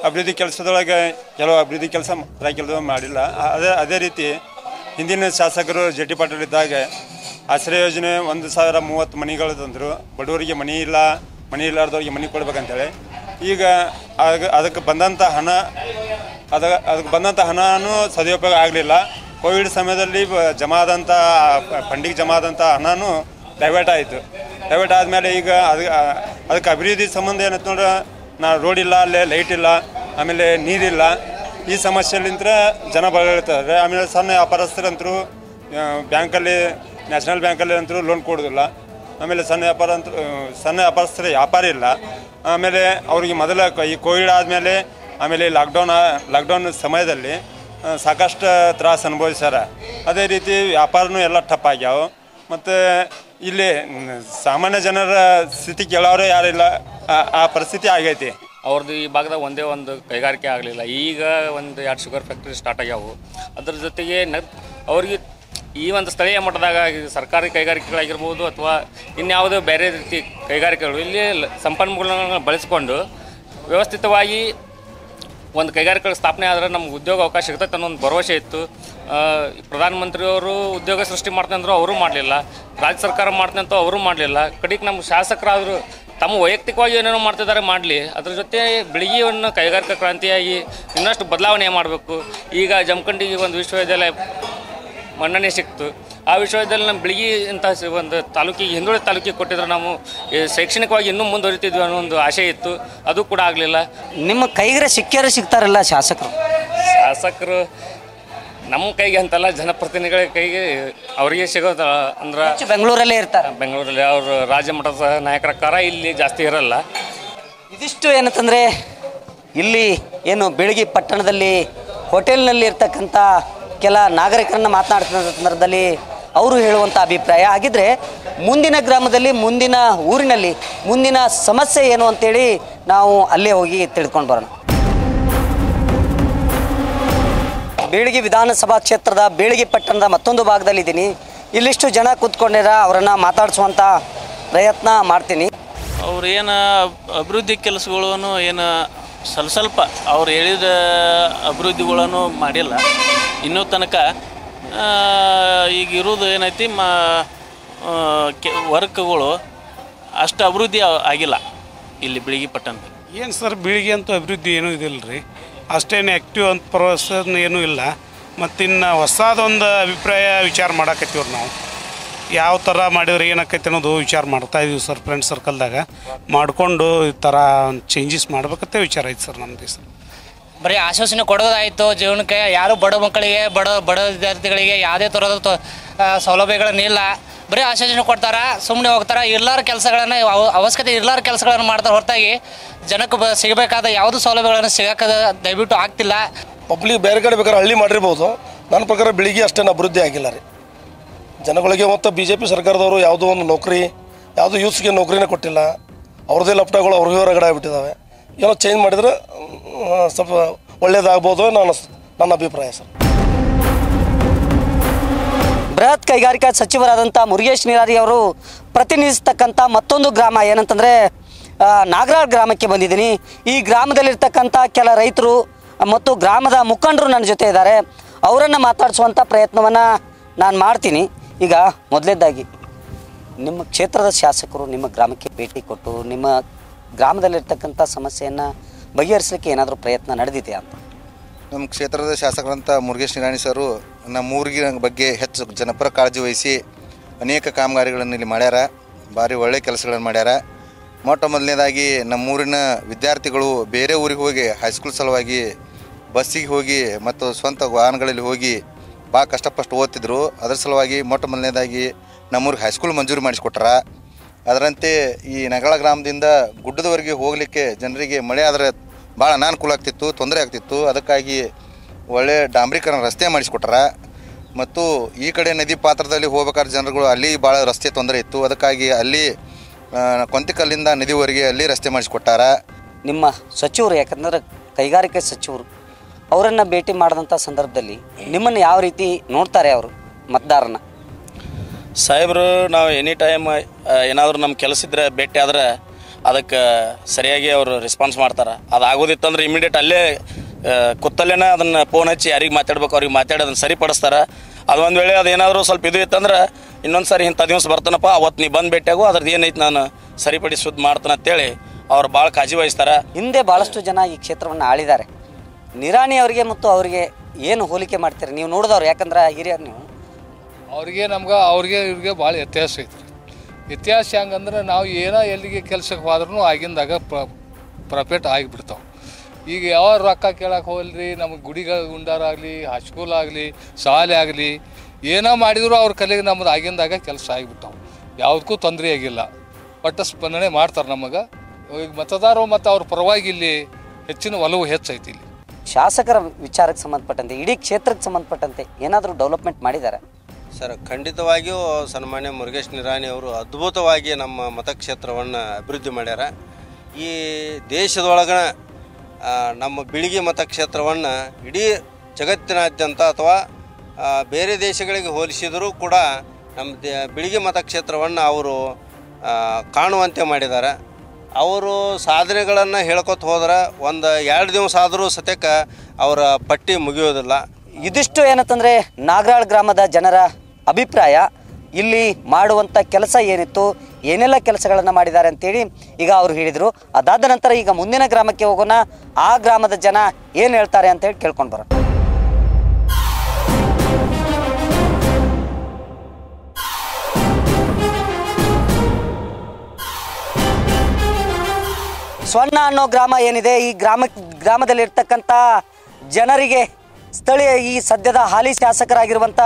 ಅಭಿವೃದ್ಧಿ ಕೆಲಸದೊಳಗೆ ಕೆಲವು ಅಭಿವೃದ್ಧಿ ಕೆಲಸ ಕೆಲಸ ಮಾಡಿಲ್ಲ ಆ- ಅದೇ ಅದೇ ರೀತಿ ಹಿಂದಿನ ಶಾಸಕರು ಜೆ ಟಿ ಪಾಟೀಲ್ ಇದ್ದಾಗ ಆಶ್ರಯ ಯೋಜನೆ ಒಂದು ಸಾವಿರ ಮೂವತ್ತು ಮನೆಗಳು ತಂದರು ಬಡವರಿಗೆ ಮನೆ ಇಲ್ಲ ಮನೆ ಇಲ್ಲಾರ್ದವ್ರಿಗೆ ಮನೆ ಕೊಡ್ಬೇಕಂತೇಳಿ ಈಗ ಆಗ ಅದಕ್ಕೆ ಬಂದಂಥ ಹಣ ಅದ ಅದಕ್ಕೆ ಬಂದಂಥ ಹಣನೂ ಸದುಪಯೋಗ ಆಗಲಿಲ್ಲ ಕೋವಿಡ್ ಸಮಯದಲ್ಲಿ ಬ- ಜಮಾ ಆದಂಥ ಫಂಡಿಗೆ ಜಮಾ ಆದಂಥ ಹಣನೂ ಡೈವರ್ಟ್ ಆಯಿತು ಡೈವರ್ಟ್ ಆದಮೇಲೆ ಈಗ ಅದು ಅದಕ್ಕೆ ಅಭಿವೃದ್ಧಿ ಸಂಬಂಧ ಏನಂತ ನೋಡ್ರೆ ನಾ ರೋಡ್ ಇಲ್ಲ ಅಲ್ಲೇ ಲೈಟ್ ಇಲ್ಲ ಆಮೇಲೆ ನೀರಿಲ್ಲ ಈ ಸಮಸ್ಯೆಲಿಂತ್ರ ಜನ ಬಳಲ್ತಾರೆ ಆಮೇಲೆ ಸಣ್ಣ ವ್ಯಾಪಾರಸ್ಥರಂತರೂ ಬ್ಯಾಂಕಲ್ಲಿ ನ್ಯಾಷನಲ್ ಬ್ಯಾಂಕಲ್ಲಿ ಅಂತೂ ಲೋನ್ ಕೊಡೋದಿಲ್ಲ ಆಮೇಲೆ ಸಣ್ಣ ವ್ಯಾಪಾರ ಅಂತ ಸಣ್ಣ ವ್ಯಾಪಾರಸ್ಥರ ವ್ಯಾಪಾರ ಇಲ್ಲ ಆಮೇಲೆ ಅವ್ರಿಗೆ ಮೊದಲ ಕ- ಈ ಕೋವಿಡ್ ಆದಮೇಲೆ ಆಮೇಲೆ ಲಾಕ್ಡೌನ್ ಲಾಕ್ಡೌನ್ ಸಮಯದಲ್ಲಿ ಆ, ಸಾಕಷ್ಟು ತ್ರಾಸ ಅನುಭವಿಸ್ಯಾರ ಅದೇ ರೀತಿ ವ್ಯಾಪಾರನೂ ಎಲ್ಲ ಟಪ್ ಆಗ್ಯಾವ ಮತ್ತು ಇಲ್ಲಿ ಮ್, ಸಾಮಾನ್ಯ ಜನರ ಸ್ಥಿತಿ ಕೇಳೋರು ಯಾರಿಲ್ಲ ಆ- ಆ ಪರಿಸ್ಥಿತಿ ಆಗೈತಿ ಅವ್ರದ್ದು ಈ ಭಾಗದಾಗ ಒಂದೇ ಒಂದು ಕೈಗಾರಿಕೆ ಆಗಲಿಲ್ಲ ಈಗ ಒಂದು ಎರಡು ಶುಗರ್ ಫ್ಯಾಕ್ಟ್ರಿ ಸ್ಟಾರ್ಟ್ ಆಗ್ಯಾವು ಅದ್ರ ಜೊತೆಗೆ ನ ಅವ್ರಿಗೆ ಈ ಒಂದು ಸ್ಥಳೀಯ ಮಟ್ಟದಾಗ ಈ ಸರ್ಕಾರಿ ಕೈಗಾರಿಕೆಗಳಾಗಿರ್ಬೋದು ಅಥವಾ ಇನ್ಯಾವುದೋ ಬೇರೆ ರೀತಿ ಕೈಗಾರಿಕೆಗಳು ಇಲ್ಲಿ ಲ- ಸಂಪನ್ಮೂಲಗಳನ್ನು ಬಳಸಿಕೊಂಡು ವ್ಯವಸ್ಥಿತವಾಗಿ ಒಂದು ಕೈಗಾರಿಕೆಗಳ ಸ್ಥಾಪನೆ ಆದರೆ ನಮ್ಗೆ ಉದ್ಯೋಗ ಅವಕಾಶ ಸಿಗ್ತೈತೆ ಅನ್ನೋ ಒಂದು ಭರವಸೆ ಇತ್ತು ಆ, ಪ್ರಧಾನಮಂತ್ರಿಯವರು ಉದ್ಯೋಗ ಸೃಷ್ಟಿ ಮಾಡ್ತೀನಿ ಅಂದ್ರು ಅವರು ಮಾಡಲಿಲ್ಲ ರಾಜ್ಯ ಸರ್ಕಾರ ಮಾಡ್ತೀನಿ ಅಂತ ಅವರು ಮಾಡಲಿಲ್ಲ ಕಡೆಗೆ ನಮ್ಮ ಶಾಸಕರಾದರು ತಮ್ಮ ವೈಯಕ್ತಿಕವಾಗಿ ಏನೇನೋ ಮಾಡ್ತಿದ್ದಾರೆ ಮಾಡಲಿ ಅದ್ರ ಜೊತೆ ಬೆಳಗ್ಗೆಯನ್ನು ಕೈಗಾರಿಕಾ ಕ್ರಾಂತಿಯಾಗಿ ಇನ್ನಷ್ಟು ಬದಲಾವಣೆ ಮಾಡಬೇಕು ಈಗ ಜಮಖಂಡಿಗೆ ಒಂದು ವಿಶ್ವವಿದ್ಯಾಲಯ ಮನ್ನಣೆ ಸಿಕ್ತು ಆ ವಿಶ್ವವಿದ್ಯಾಲಯ ನಮ್ಮ ಬೆಳಗ್ಗೆ ಇಂಥ ಸ- ಒಂದು ತಾಲೂಕಿಗೆ ಹಿಂದುಳಿದ ತಾಲೂಕಿಗೆ ಕೊಟ್ಟಿದ್ರೆ ನಾವು ಈ ಶೈಕ್ಷಣಿಕವಾಗಿ ಇನ್ನೂ ಮುಂದುವರಿತಿದ್ವಿ ಅನ್ನೋ ಒಂದು ಆಸೆ ಇತ್ತು ಅದು ಕೂಡ ಆಗಲಿಲ್ಲ ನಿಮ್ಮ ಕೈಗೆ ಸಿಕ್ಕ್ಯಾರ ಸಿಗ್ತಾರಲ್ಲ ಶಾಸಕರು ಶಾಸಕರು ನಮ್ಮ ಕೈಗೆ ಅಂತಲ್ಲ ಜನಪ್ರತಿನಿಧಿಗಳ ಕೈಗೆ ಅವರಿಗೆ ಸಿಗೋದು ಅಂದ್ರೆ ಹೆಚ್ಚು ಬೆಂಗಳೂರಲ್ಲೇ ಇರ್ತಾರೆ ಬೆಂಗಳೂರಲ್ಲಿ ಅವರು ರಾಜ್ಯ ಮಟ್ಟದ ನಾಯಕರ ಕರ ಇಲ್ಲಿ ಜಾಸ್ತಿ ಇರಲ್ಲ ಇದಿಷ್ಟು ಏನಂತಂದರೆ ಇಲ್ಲಿ ಏನು ಬೆಳಗ್ಗೆ ಪಟ್ಟಣದಲ್ಲಿ ಹೋಟೆಲ್ನಲ್ಲಿ ಇರ್ತಕ್ಕಂಥ ಕೆಲ ನಾಗರಿಕರನ್ನ ಮಾತನಾಡ್ತಿದ್ದ ಸಂದರ್ಭದಲ್ಲಿ ಅವರು ಹೇಳುವಂಥ ಅಭಿಪ್ರಾಯ ಹಾಗಿದ್ರೆ ಮುಂದಿನ ಗ್ರಾಮದಲ್ಲಿ ಮುಂದಿನ ಊರಿನಲ್ಲಿ ಮುಂದಿನ ಸಮಸ್ಯೆ ಏನು ಅಂತೇಳಿ ನಾವು ಅಲ್ಲೇ ಹೋಗಿ ತಿಳ್ಕೊಂಡು ಬರೋಣ ಬೇಳಿಗೆ ವಿಧಾನಸಭಾ ಕ್ಷೇತ್ರದ ಬೇಳಿಗೆ ಪಟ್ಟಣದ ಮತ್ತೊಂದು ಭಾಗದಲ್ಲಿದ್ದೀನಿ ಇಲ್ಲಿಷ್ಟು ಜನ ಕೂತ್ಕೊಂಡಿರ ಅವರನ್ನು ಮಾತಾಡಿಸುವಂಥ ಪ್ರಯತ್ನ ಮಾಡ್ತೀನಿ ಅವ್ರು ಏನು ಅಭಿವೃದ್ಧಿ ಕೆಲಸಗಳನ್ನು ಏನು ಸ್ವಲ್ಪ ಸ್ವಲ್ಪ ಅವ್ರು ಹೇಳಿದ ಅಭಿವೃದ್ಧಿಗಳನ್ನು ಮಾಡಿಲ್ಲ ಇನ್ನೂ ತನಕ ಆ, ಈಗ ಇರೋದು ಏನೈತಿ ಮ ಆ, ಕೆ ವರ್ಕ್ಗಳು ಅಷ್ಟು ಅಭಿವೃದ್ಧಿ ಆ- ಆಗಿಲ್ಲ ಇಲ್ಲಿ ಬಿಳಿಗಿ ಪಟ್ಟಣದಲ್ಲಿ ಏನು ಸರ್ ಬೀಳಿಗೆ ಅಂತೂ ಅಭಿವೃದ್ಧಿ ಏನೂ ಇದಿಲ್ಲ ರೀ ಅಷ್ಟೇನು ಆ್ಯಕ್ಟಿವ್ ಅಂತ ಪ್ರೋತ್ಸಾಹ ಏನೂ ಇಲ್ಲ ಮತ್ತಿನ್ನು ಹೊಸದೊಂದು ಅಭಿಪ್ರಾಯ ವಿಚಾರ ಮಾಡಾಕತ್ತೀವ್ರಿ ನಾವು ಯಾವ ಥರ ಮಾಡಿದ್ರೆ ಏನಾಕೈತೆ ಅನ್ನೋದು ವಿಚಾರ ಮಾಡ್ತಾ ಇದೀವಿ ಸರ್ ಫ್ರೆಂಡ್ ಸರ್ಕಲ್ದಾಗ ಮಾಡಿಕೊಂಡು ಈ ಥರ ಚೇಂಜಸ್ ಮಾಡ್ಬೇಕಂತ ವಿಚಾರ ಐತೆ ಸರ್ ನಮ್ದು ಸರ್ ಬರೀ ಆಶ್ವಾಸನೆ ಕೊಡೋದಾಯಿತು ಜೀವನಕ್ಕೆ ಯಾರು ಬಡ ಮಕ್ಕಳಿಗೆ ಬಡ ಬಡ ವಿದ್ಯಾರ್ಥಿಗಳಿಗೆ ಯಾವುದೇ ಥರದ ತ- ಆ, ಸೌಲಭ್ಯಗಳನ್ನಿಲ್ಲ ಬರೀ ಆಶ್ವಾಸನೆ ಕೊಡ್ತಾರೆ ಸುಮ್ಮನೆ ಹೋಗ್ತಾರೆ ಇರ್ಲಾರ ಕೆಲಸಗಳನ್ನು ಅವಶ್ಯಕತೆ ಇರ್ಲಾರ ಕೆಲಸಗಳನ್ನು ಮಾಡ್ತಾರೆ ಹೊರತಾಗಿ ಜನಕ್ಕೆ ಬ ಸಿಗಬೇಕಾದ ಯಾವುದೂ ಸೌಲಭ್ಯಗಳನ್ನು ಸಿಗಕ್ಕೆ ದಯವಿಟ್ಟು ಆಗ್ತಿಲ್ಲ ಪಬ್ಲಿಕ್ ಬೇರೆ ಕಡೆ ಬೇಕಾದ್ರೆ ಹಳ್ಳಿ ಮಾಡಿರ್ಬೋದು ನನ್ನ ಪ್ರಕಾರ ಬೆಳಿಗ್ಗೆ ಅಷ್ಟೇನು ಅಭಿವೃದ್ಧಿ ಆಗಿಲ್ಲ ರೀ ಜನಗಳಿಗೆ ಮತ್ತು ಬಿ ಜೆ ಪಿ ಸರ್ಕಾರದವರು ಯಾವುದೋ ಒಂದು ನೌಕರಿ ಯಾವುದೋ ಯೂತ್ಸ್ಗೆ ನೌಕರಿನೇ ಕೊಟ್ಟಿಲ್ಲ ಅವ್ರದ್ದೇ ಲಪ್ಟಗಳು ಅವ್ರಿಗೆ ಹೊರಗಡೆ ಆಗಿಬಿಟ್ಟಿದ್ದಾವೆ ಏನೋ ಚೇಂಜ್ ಮಾಡಿದ್ರೆ ಮ್, ಸ್ವಲ್ಪ ಒಳ್ಳೇದಾಗ್ಬೋದು ನನ್ನ ನನ್ನ ಅಭಿಪ್ರಾಯ ಸರ್ ಬೃಹತ್ ಕೈಗಾರಿಕಾ ಸಚಿವರಾದಂಥ ಮುರುಗೇಶ್ ನಿರಾರಿ ಅವರು ಪ್ರತಿನಿಧಿಸ್ತಕ್ಕಂಥ ಮತ್ತೊಂದು ಗ್ರಾಮ ಏನಂತಂದರೆ ನಾಗರಾಳ್ ಗ್ರಾಮಕ್ಕೆ ಬಂದಿದ್ದೀನಿ ಈ ಗ್ರಾಮದಲ್ಲಿರ್ತಕ್ಕಂಥ ಕೆಲ ರೈತರು ಮತ್ತು ಗ್ರಾಮದ ಮುಖಂಡರು ನನ್ನ ಜೊತೆ ಇದ್ದಾರೆ ಅವರನ್ನು ಮಾತಾಡಿಸುವಂಥ ಪ್ರಯತ್ನವನ್ನು ನಾನು ಮಾಡ್ತೀನಿ ಈಗ ಮೊದಲೇದಾಗಿ ನಿಮ್ಮ ಕ್ಷೇತ್ರದ ಶಾಸಕರು ನಿಮ್ಮ ಗ್ರಾಮಕ್ಕೆ ಭೇಟಿ ಕೊಟ್ಟು ನಿಮ್ಮ ಗ್ರಾಮದಲ್ಲಿರ್ತಕ್ಕಂಥ ಸಮಸ್ಯೆಯನ್ನು ಬಗೆಹರಿಸಲಿಕ್ಕೆ ಏನಾದರೂ ಪ್ರಯತ್ನ ನಡೆದಿದೆಯಾ ಅಂತ ನಮ್ಮ ಕ್ಷೇತ್ರದ ಶಾಸಕರಂಥ ಮುರುಗೇಶ್ ನಿರಾಣಿ ಸರು ನಮ್ಮ ಊರಿಗೆ ಬಗ್ಗೆ ಹೆಚ್ಚು ಜನಪರ ಕಾಳಜಿ ವಹಿಸಿ ಅನೇಕ ಕಾಮಗಾರಿಗಳನ್ನು ಇಲ್ಲಿ ಮಾಡ್ಯಾರ ಭಾರಿ ಒಳ್ಳೆಯ ಕೆಲಸಗಳನ್ನು ಮಾಡ್ಯಾರ ಮೊಟ್ಟ ಮೊದಲನೇದಾಗಿ ನಮ್ಮೂರಿನ ವಿದ್ಯಾರ್ಥಿಗಳು ಬೇರೆ ಊರಿಗೆ ಹೋಗಿ ಹೈಸ್ಕೂಲ್ ಸಲುವಾಗಿ ಬಸ್ಸಿಗೆ ಹೋಗಿ ಮತ್ತು ಸ್ವಂತ ವಾಹನಗಳಲ್ಲಿ ಹೋಗಿ ಭಾಳ ಕಷ್ಟಪಟ್ಟು ಓದ್ತಿದ್ರು ಅದರ ಸಲುವಾಗಿ ಮೊಟ್ಟ ಮೊದಲನೇದಾಗಿ ನಮ್ಮೂರಿಗೆ ಹೈಸ್ಕೂಲ್ ಮಂಜೂರು ಮಾಡಿಸ್ಕೊಟ್ರ ಅದರಂತೆ ಈ ನಗಳ ಗ್ರಾಮದಿಂದ ಗುಡ್ಡದವರೆಗೆ ಹೋಗಲಿಕ್ಕೆ ಜನರಿಗೆ ಮಳೆ ಆದರೆ ಭಾಳ ಅನಾನುಕೂಲ ಆಗ್ತಿತ್ತು ತೊಂದರೆ ಆಗ್ತಿತ್ತು ಅದಕ್ಕಾಗಿ ಒಳ್ಳೆ ಡಾಂಬರೀಕರಣ ರಸ್ತೆ ಮಾಡಿಸ್ಕೊಟ್ರ ಮತ್ತು ಈ ಕಡೆ ನದಿ ಪಾತ್ರದಲ್ಲಿ ಹೋಗ್ಬೇಕಾದ್ರೆ ಜನರುಗಳು ಅಲ್ಲಿ ಭಾಳ ರಸ್ತೆ ತೊಂದರೆ ಇತ್ತು ಅದಕ್ಕಾಗಿ ಅಲ್ಲಿ ಆ, ಕೊಂತಿಕಲ್ಲಿಂದ ನದಿವರೆಗೆ ಅಲ್ಲಿ ರಸ್ತೆ ಮಾಡಿಸ್ಕೊಟ್ಟಾರ ನಿಮ್ಮ ಸಚಿವರು ಯಾಕಂದ್ರೆ ಕೈಗಾರಿಕೆ ಸಚಿವರು ಅವರನ್ನು ಭೇಟಿ ಮಾಡಿದಂಥ ಸಂದರ್ಭದಲ್ಲಿ ನಿಮ್ಮನ್ನು ಯಾವ ರೀತಿ ನೋಡ್ತಾರೆ ಅವರು ಮತದಾರನ ಸಾಹೇಬರು ನಾವು ಎನಿ ಟೈಮ್ ಏನಾದರೂ ನಮ್ಮ ಕೆಲಸ ಇದ್ರೆ ಭೇಟಿ ಆದ್ರೆ ಅದಕ್ಕೆ ಸರಿಯಾಗಿ ಅವರು ರೆಸ್ಪಾನ್ಸ್ ಮಾಡ್ತಾರೆ ಅದು ಆಗೋದಿತ್ತಂದ್ರೆ ಇಮಿಡಿಯೇಟ್ ಅಲ್ಲೇ ಆ, ಕುತ್ತಲ್ಲೇನ ಅದನ್ನು ಫೋನ್ ಹಚ್ಚಿ ಯಾರಿಗೆ ಮಾತಾಡ್ಬೇಕು ಅವ್ರಿಗೆ ಮಾತಾಡಿ ಅದನ್ನು ಸರಿಪಡಿಸ್ತಾರೆ ಅದು ಒಂದು ವೇಳೆ ಅದೇನಾದರೂ ಸ್ವಲ್ಪ ಇದು ಇತ್ತಂದ್ರೆ ಇನ್ನೊಂದು ಸಾರಿ ಇಂಥ ದಿವಸ ಬರ್ತಾನಪ್ಪ ಅವತ್ತು ನೀ ಬಂದು ಭೇಟಿಯಾಗು ಅದ್ರದ್ದು ಏನೈತೆ ನಾನು ಸರಿಪಡಿಸಿ ಸುದ್ದಿ ಮಾಡ್ತಾನೆ ಅಂತೇಳಿ ಅವ್ರು ಭಾಳ ಕಾಳಜಿ ವಹಿಸ್ತಾರೆ ಹಿಂದೆ ಬಹಳಷ್ಟು ಜನ ಈ ಕ್ಷೇತ್ರವನ್ನು ಆಳಿದ್ದಾರೆ ನಿರಾಣಿ ಅವರಿಗೆ ಮತ್ತು ಅವರಿಗೆ ಏನು ಹೋಲಿಕೆ ಮಾಡ್ತೀರಿ ನೀವು ನೋಡಿದವ್ರು ಯಾಕಂದ್ರೆ ಹಿರಿಯರು ನೀವು ಅವ್ರಿಗೆ ನಮ್ಗೆ ಅವ್ರಿಗೆ ಇವ್ರಿಗೆ ಭಾಳ ವ್ಯತ್ಯಾಸ ಐತ್ರಿ ವ್ಯತ್ಯಾಸ ಹೆಂಗಂದ್ರೆ ನಾವು ಏನೋ ಎಲ್ಲಿಗೆ ಕೆಲ್ಸಕ್ಕೆ ಹೋದ್ರೂ ಆಗಿಂದಾಗ ಪ್ರ ಪ್ರಾಫಿಟ್ ಆಗಿಬಿಡ್ತಾವೆ ಈಗ ಯಾವ ರೊಕ್ಕ ಕೇಳಕ್ಕೆ ಹೋಗಲ್ರಿ ನಮಗೆ ಗುಡಿಗಳ ಗುಂಡಾರಾಗಲಿ ಹೈಸ್ಕೂಲ್ ಆಗಲಿ ಶಾಲೆ ಆಗಲಿ ಏನೋ ಮಾಡಿದ್ರು ಅವ್ರ ಕಲೆಗೆ ನಮ್ಮದು ಆಗಿಂದಾಗ ಕೆಲಸ ಆಗಿಬಿಟ್ಟಾವೆ ಯಾವುದಕ್ಕೂ ತೊಂದರೆ ಆಗಿಲ್ಲ ಒಟ್ಟು ಸ್ಪಂದನೆ ಮಾಡ್ತಾರೆ ನಮಗೆ ಈಗ ಮತದಾರರು ಮತ್ತು ಅವ್ರ ಪರವಾಗಿ ಇಲ್ಲಿ ಹೆಚ್ಚಿನ ಒಲವು ಹೆಚ್ಚೈತಿ ಇಲ್ಲಿ ಶಾಸಕರ ವಿಚಾರಕ್ಕೆ ಸಂಬಂಧಪಟ್ಟಂತೆ ಇಡೀ ಕ್ಷೇತ್ರಕ್ಕೆ ಸಂಬಂಧಪಟ್ಟಂತೆ ಏನಾದರೂ ಡೆವಲಪ್ಮೆಂಟ್ ಮಾಡಿದ್ದಾರೆ ಸರ್ ಖಂಡಿತವಾಗಿಯೂ ಸನ್ಮಾನ್ಯ ಮುರುಗೇಶ್ ನಿರಾಣಿ ಅವರು ಅದ್ಭುತವಾಗಿ ನಮ್ಮ ಮತಕ್ಷೇತ್ರವನ್ನು ಅಭಿವೃದ್ಧಿ ಮಾಡ್ಯಾರ ಈ ದೇಶದೊಳಗನ ಆ, ನಮ್ಮ ಬಿಳಿಗಿ ಮತಕ್ಷೇತ್ರವನ್ನು ಇಡೀ ಜಗತ್ತಿನಾದ್ಯಂತ ಅಥವಾ ಆ, ಬೇರೆ ದೇಶಗಳಿಗೆ ಹೋಲಿಸಿದರೂ ಕೂಡ ನಮ್ಮ ದೇ ಬಿಳಿಗಿ ಮತಕ್ಷೇತ್ರವನ್ನು ಅವರು ಆ, ಕಾಣುವಂತೆ ಮಾಡಿದ್ದಾರೆ ಅವರು ಸಾಧನೆಗಳನ್ನು ಹೇಳ್ಕೊತ ಹೋದ್ರೆ ಒಂದು ಎರಡು ದಿವಸ ಆದರೂ ಸತ್ಯಕ್ಕೆ ಅವರ ಪಟ್ಟಿ ಮುಗಿಯೋದಿಲ್ಲ ಇದಿಷ್ಟು ಏನಂತಂದ್ರೆ ನಾಗರಾಳ್ ಗ್ರಾಮದ ಜನರ ಅಭಿಪ್ರಾಯ ಇಲ್ಲಿ ಮಾಡುವಂಥ ಕೆಲಸ ಏನಿತ್ತು ಏನೆಲ್ಲ ಕೆಲಸಗಳನ್ನು ಮಾಡಿದ್ದಾರೆ ಅಂತೇಳಿ ಈಗ ಅವರು ಹೇಳಿದರು ಅದಾದ ನಂತರ ಈಗ ಮುಂದಿನ ಗ್ರಾಮಕ್ಕೆ ಹೋಗೋಣ ಆ ಗ್ರಾಮದ ಜನ ಏನು ಹೇಳ್ತಾರೆ ಅಂತೇಳಿ ಕೇಳ್ಕೊಂಡು ಬರೋಣ ಸ್ವರ್ಣ ಅನ್ನೋ ಗ್ರಾಮ ಏನಿದೆ ಈ ಗ್ರಾಮ ಗ್ರಾಮದಲ್ಲಿರ್ತಕ್ಕಂಥ ಜನರಿಗೆ ಸ್ಥಳೀಯ ಈ ಸದ್ಯದ ಹಾಲಿ ಶಾಸಕರಾಗಿರುವಂಥ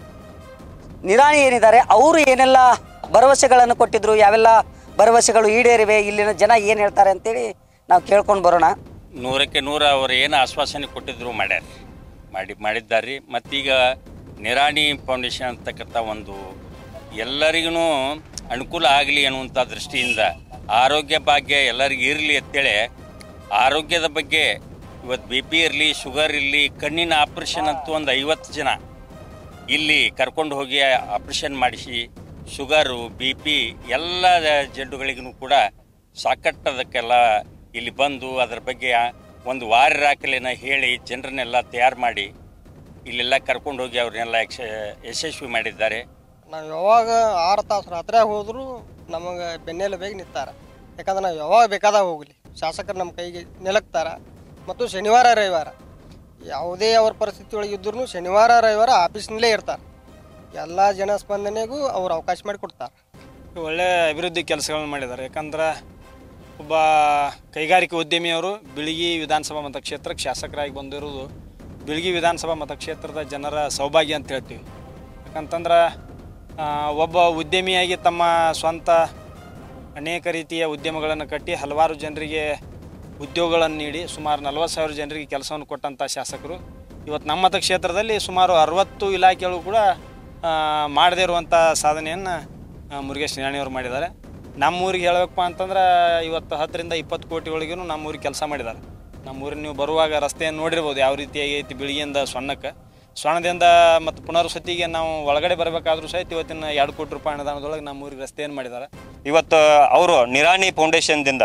ನಿರಾಣಿ ಏನಿದ್ದಾರೆ ಅವರು ಏನೆಲ್ಲ ಭರವಸೆಗಳನ್ನು ಕೊಟ್ಟಿದ್ರು ಯಾವೆಲ್ಲ ಭರವಸೆಗಳು ಈಡೇರಿವೆ ಇಲ್ಲಿನ ಜನ ಏನು ಹೇಳ್ತಾರೆ ಅಂತೇಳಿ ನಾವು ಕೇಳ್ಕೊಂಡು ಬರೋಣ ನೂರಕ್ಕೆ ನೂರ ಅವರು ಏನು ಆಶ್ವಾಸನೆ ಕೊಟ್ಟಿದ್ರು ಮಾಡ್ಯಾರ ಮಾಡಿ ಮಾಡಿದ್ದಾರೆ ಮತ್ತೀಗ ನಿರಾಣಿ ಫೌಂಡೇಶನ್ ಅಂತಕ್ಕಂಥ ಒಂದು ಎಲ್ಲರಿಗೂ ಅನುಕೂಲ ಆಗಲಿ ಅನ್ನುವಂಥ ದೃಷ್ಟಿಯಿಂದ ಆರೋಗ್ಯ ಭಾಗ್ಯ ಎಲ್ಲರಿಗೂ ಇರಲಿ ಅಂತೇಳಿ ಆರೋಗ್ಯದ ಬಗ್ಗೆ ಇವತ್ತು ಬಿ ಪಿ ಇರಲಿ ಶುಗರ್ ಇರಲಿ ಕಣ್ಣಿನ ಆಪ್ರೇಷನ್ ಅಂತೂ ಒಂದು ಐವತ್ತು ಜನ ಇಲ್ಲಿ ಕರ್ಕೊಂಡು ಹೋಗಿ ಆಪ್ರೇಷನ್ ಮಾಡಿಸಿ ಶುಗರು ಬಿ ಪಿ ಎಲ್ಲ ಜಡ್ಡುಗಳಿಗೂ ಕೂಡ ಸಾಕಷ್ಟು ಅದಕ್ಕೆಲ್ಲ ಇಲ್ಲಿ ಬಂದು ಅದರ ಬಗ್ಗೆ ಒಂದು ವಾರ ರಾಕಲೇನ ಹೇಳಿ ಜನರನ್ನೆಲ್ಲ ತಯಾರು ಮಾಡಿ ಇಲ್ಲೆಲ್ಲ ಕರ್ಕೊಂಡು ಹೋಗಿ ಅವ್ರನ್ನೆಲ್ಲ ಯಕ್ಷ ಯಶಸ್ವಿ ಮಾಡಿದ್ದಾರೆ ನಾವು ಯಾವಾಗ ಆರು ತಾಸು ರಾತ್ರಿ ಹೋದ್ರು ನಮಗೆ ಬೆನ್ನೆಲ್ಲ ಬೇಗ ನಿಂತಾರ ಯಾಕಂದ್ರೆ ನಾವು ಯಾವಾಗ ಬೇಕಾದಾಗ ಹೋಗಲಿ ಶಾಸಕರು ನಮ್ಮ ಕೈಗೆ ನಿಲಕ್ತಾರ ಮತ್ತು ಶನಿವಾರ ರವಿವಾರ ಯಾವುದೇ ಅವ್ರ ಪರಿಸ್ಥಿತಿ ಒಳಗೆ ಇದ್ರೂ ಶನಿವಾರ ರವಿವಾರ ಆಫೀಸ್ನಲ್ಲೇ ಇರ್ತಾರೆ ಎಲ್ಲ ಜನ ಸ್ಪಂದನೆಗೂ ಅವ್ರು ಅವಕಾಶ ಮಾಡಿ ಕೊಡ್ತಾರೆ ಒಳ್ಳೆ ಅಭಿವೃದ್ಧಿ ಕೆಲಸಗಳನ್ನು ಮಾಡಿದ್ದಾರೆ ಯಾಕಂದ್ರೆ ಒಬ್ಬ ಕೈಗಾರಿಕೆ ಉದ್ಯಮಿಯವರು ಬಿಳಿಗಿ ವಿಧಾನಸಭಾ ಮತಕ್ಷೇತ್ರಕ್ಕೆ ಶಾಸಕರಾಗಿ ಬಂದಿರೋದು ಬಿಳಿಗಿ ವಿಧಾನಸಭಾ ಮತಕ್ಷೇತ್ರದ ಜನರ ಸೌಭಾಗ್ಯ ಅಂತ ಹೇಳ್ತೀವಿ ಯಾಕಂತಂದ್ರೆ ಆ, ಒಬ್ಬ ಉದ್ಯಮಿಯಾಗಿ ತಮ್ಮ ಸ್ವಂತ ಅನೇಕ ರೀತಿಯ ಉದ್ಯಮಗಳನ್ನು ಕಟ್ಟಿ ಹಲವಾರು ಜನರಿಗೆ ಉದ್ಯೋಗಗಳನ್ನು ನೀಡಿ ಸುಮಾರು ನಲವತ್ತು ಸಾವಿರ ಜನರಿಗೆ ಕೆಲಸವನ್ನು ಕೊಟ್ಟಂಥ ಶಾಸಕರು ಇವತ್ತು ನಮ್ಮ ಮತಕ್ಷೇತ್ರದಲ್ಲಿ ಸುಮಾರು ಅರವತ್ತು ಇಲಾಖೆಗಳು ಕೂಡ ಆ, ಮಾಡದೇ ಇರುವಂಥ ಸಾಧನೆಯನ್ನು ಮುರುಗೇಶ್ ನಿರಾಣಿಯವರು ಮಾಡಿದ್ದಾರೆ ನಮ್ಮೂರಿಗೆ ಹೇಳಬೇಕಪ್ಪ ಅಂತಂದ್ರೆ ಇವತ್ತು ಹತ್ತರಿಂದ ಇಪ್ಪತ್ತು ಕೋಟಿ ಒಳಗೂ ನಮ್ಮೂರಿಗೆ ಕೆಲಸ ಮಾಡಿದ್ದಾರೆ ನಮ್ಮೂರಿಗೆ ನೀವು ಬರುವಾಗ ರಸ್ತೆಯನ್ನು ನೋಡಿರ್ಬೋದು ಯಾವ ರೀತಿಯಾಗಿ ಐತಿ ಬಿಳಿಗಿಂದ ಸೊಣ್ಣಕ್ಕೆ ಸೊಣ್ಣದಿಂದ ಮತ್ತು ಪುನರ್ವಸತಿಗೆ ನಾವು ಒಳಗಡೆ ಬರಬೇಕಾದ್ರೂ ಸಹಿತ ಇವತ್ತಿನ ಎರಡು ಕೋಟಿ ರೂಪಾಯಿ ಅನುದಾನದೊಳಗೆ ನಮ್ಮೂರಿಗೆ ರಸ್ತೆಯನ್ನು ಮಾಡಿದ್ದಾರೆ ಇವತ್ತು ಅವರು ನಿರಾಣಿ ಫೌಂಡೇಶನ್ದಿಂದ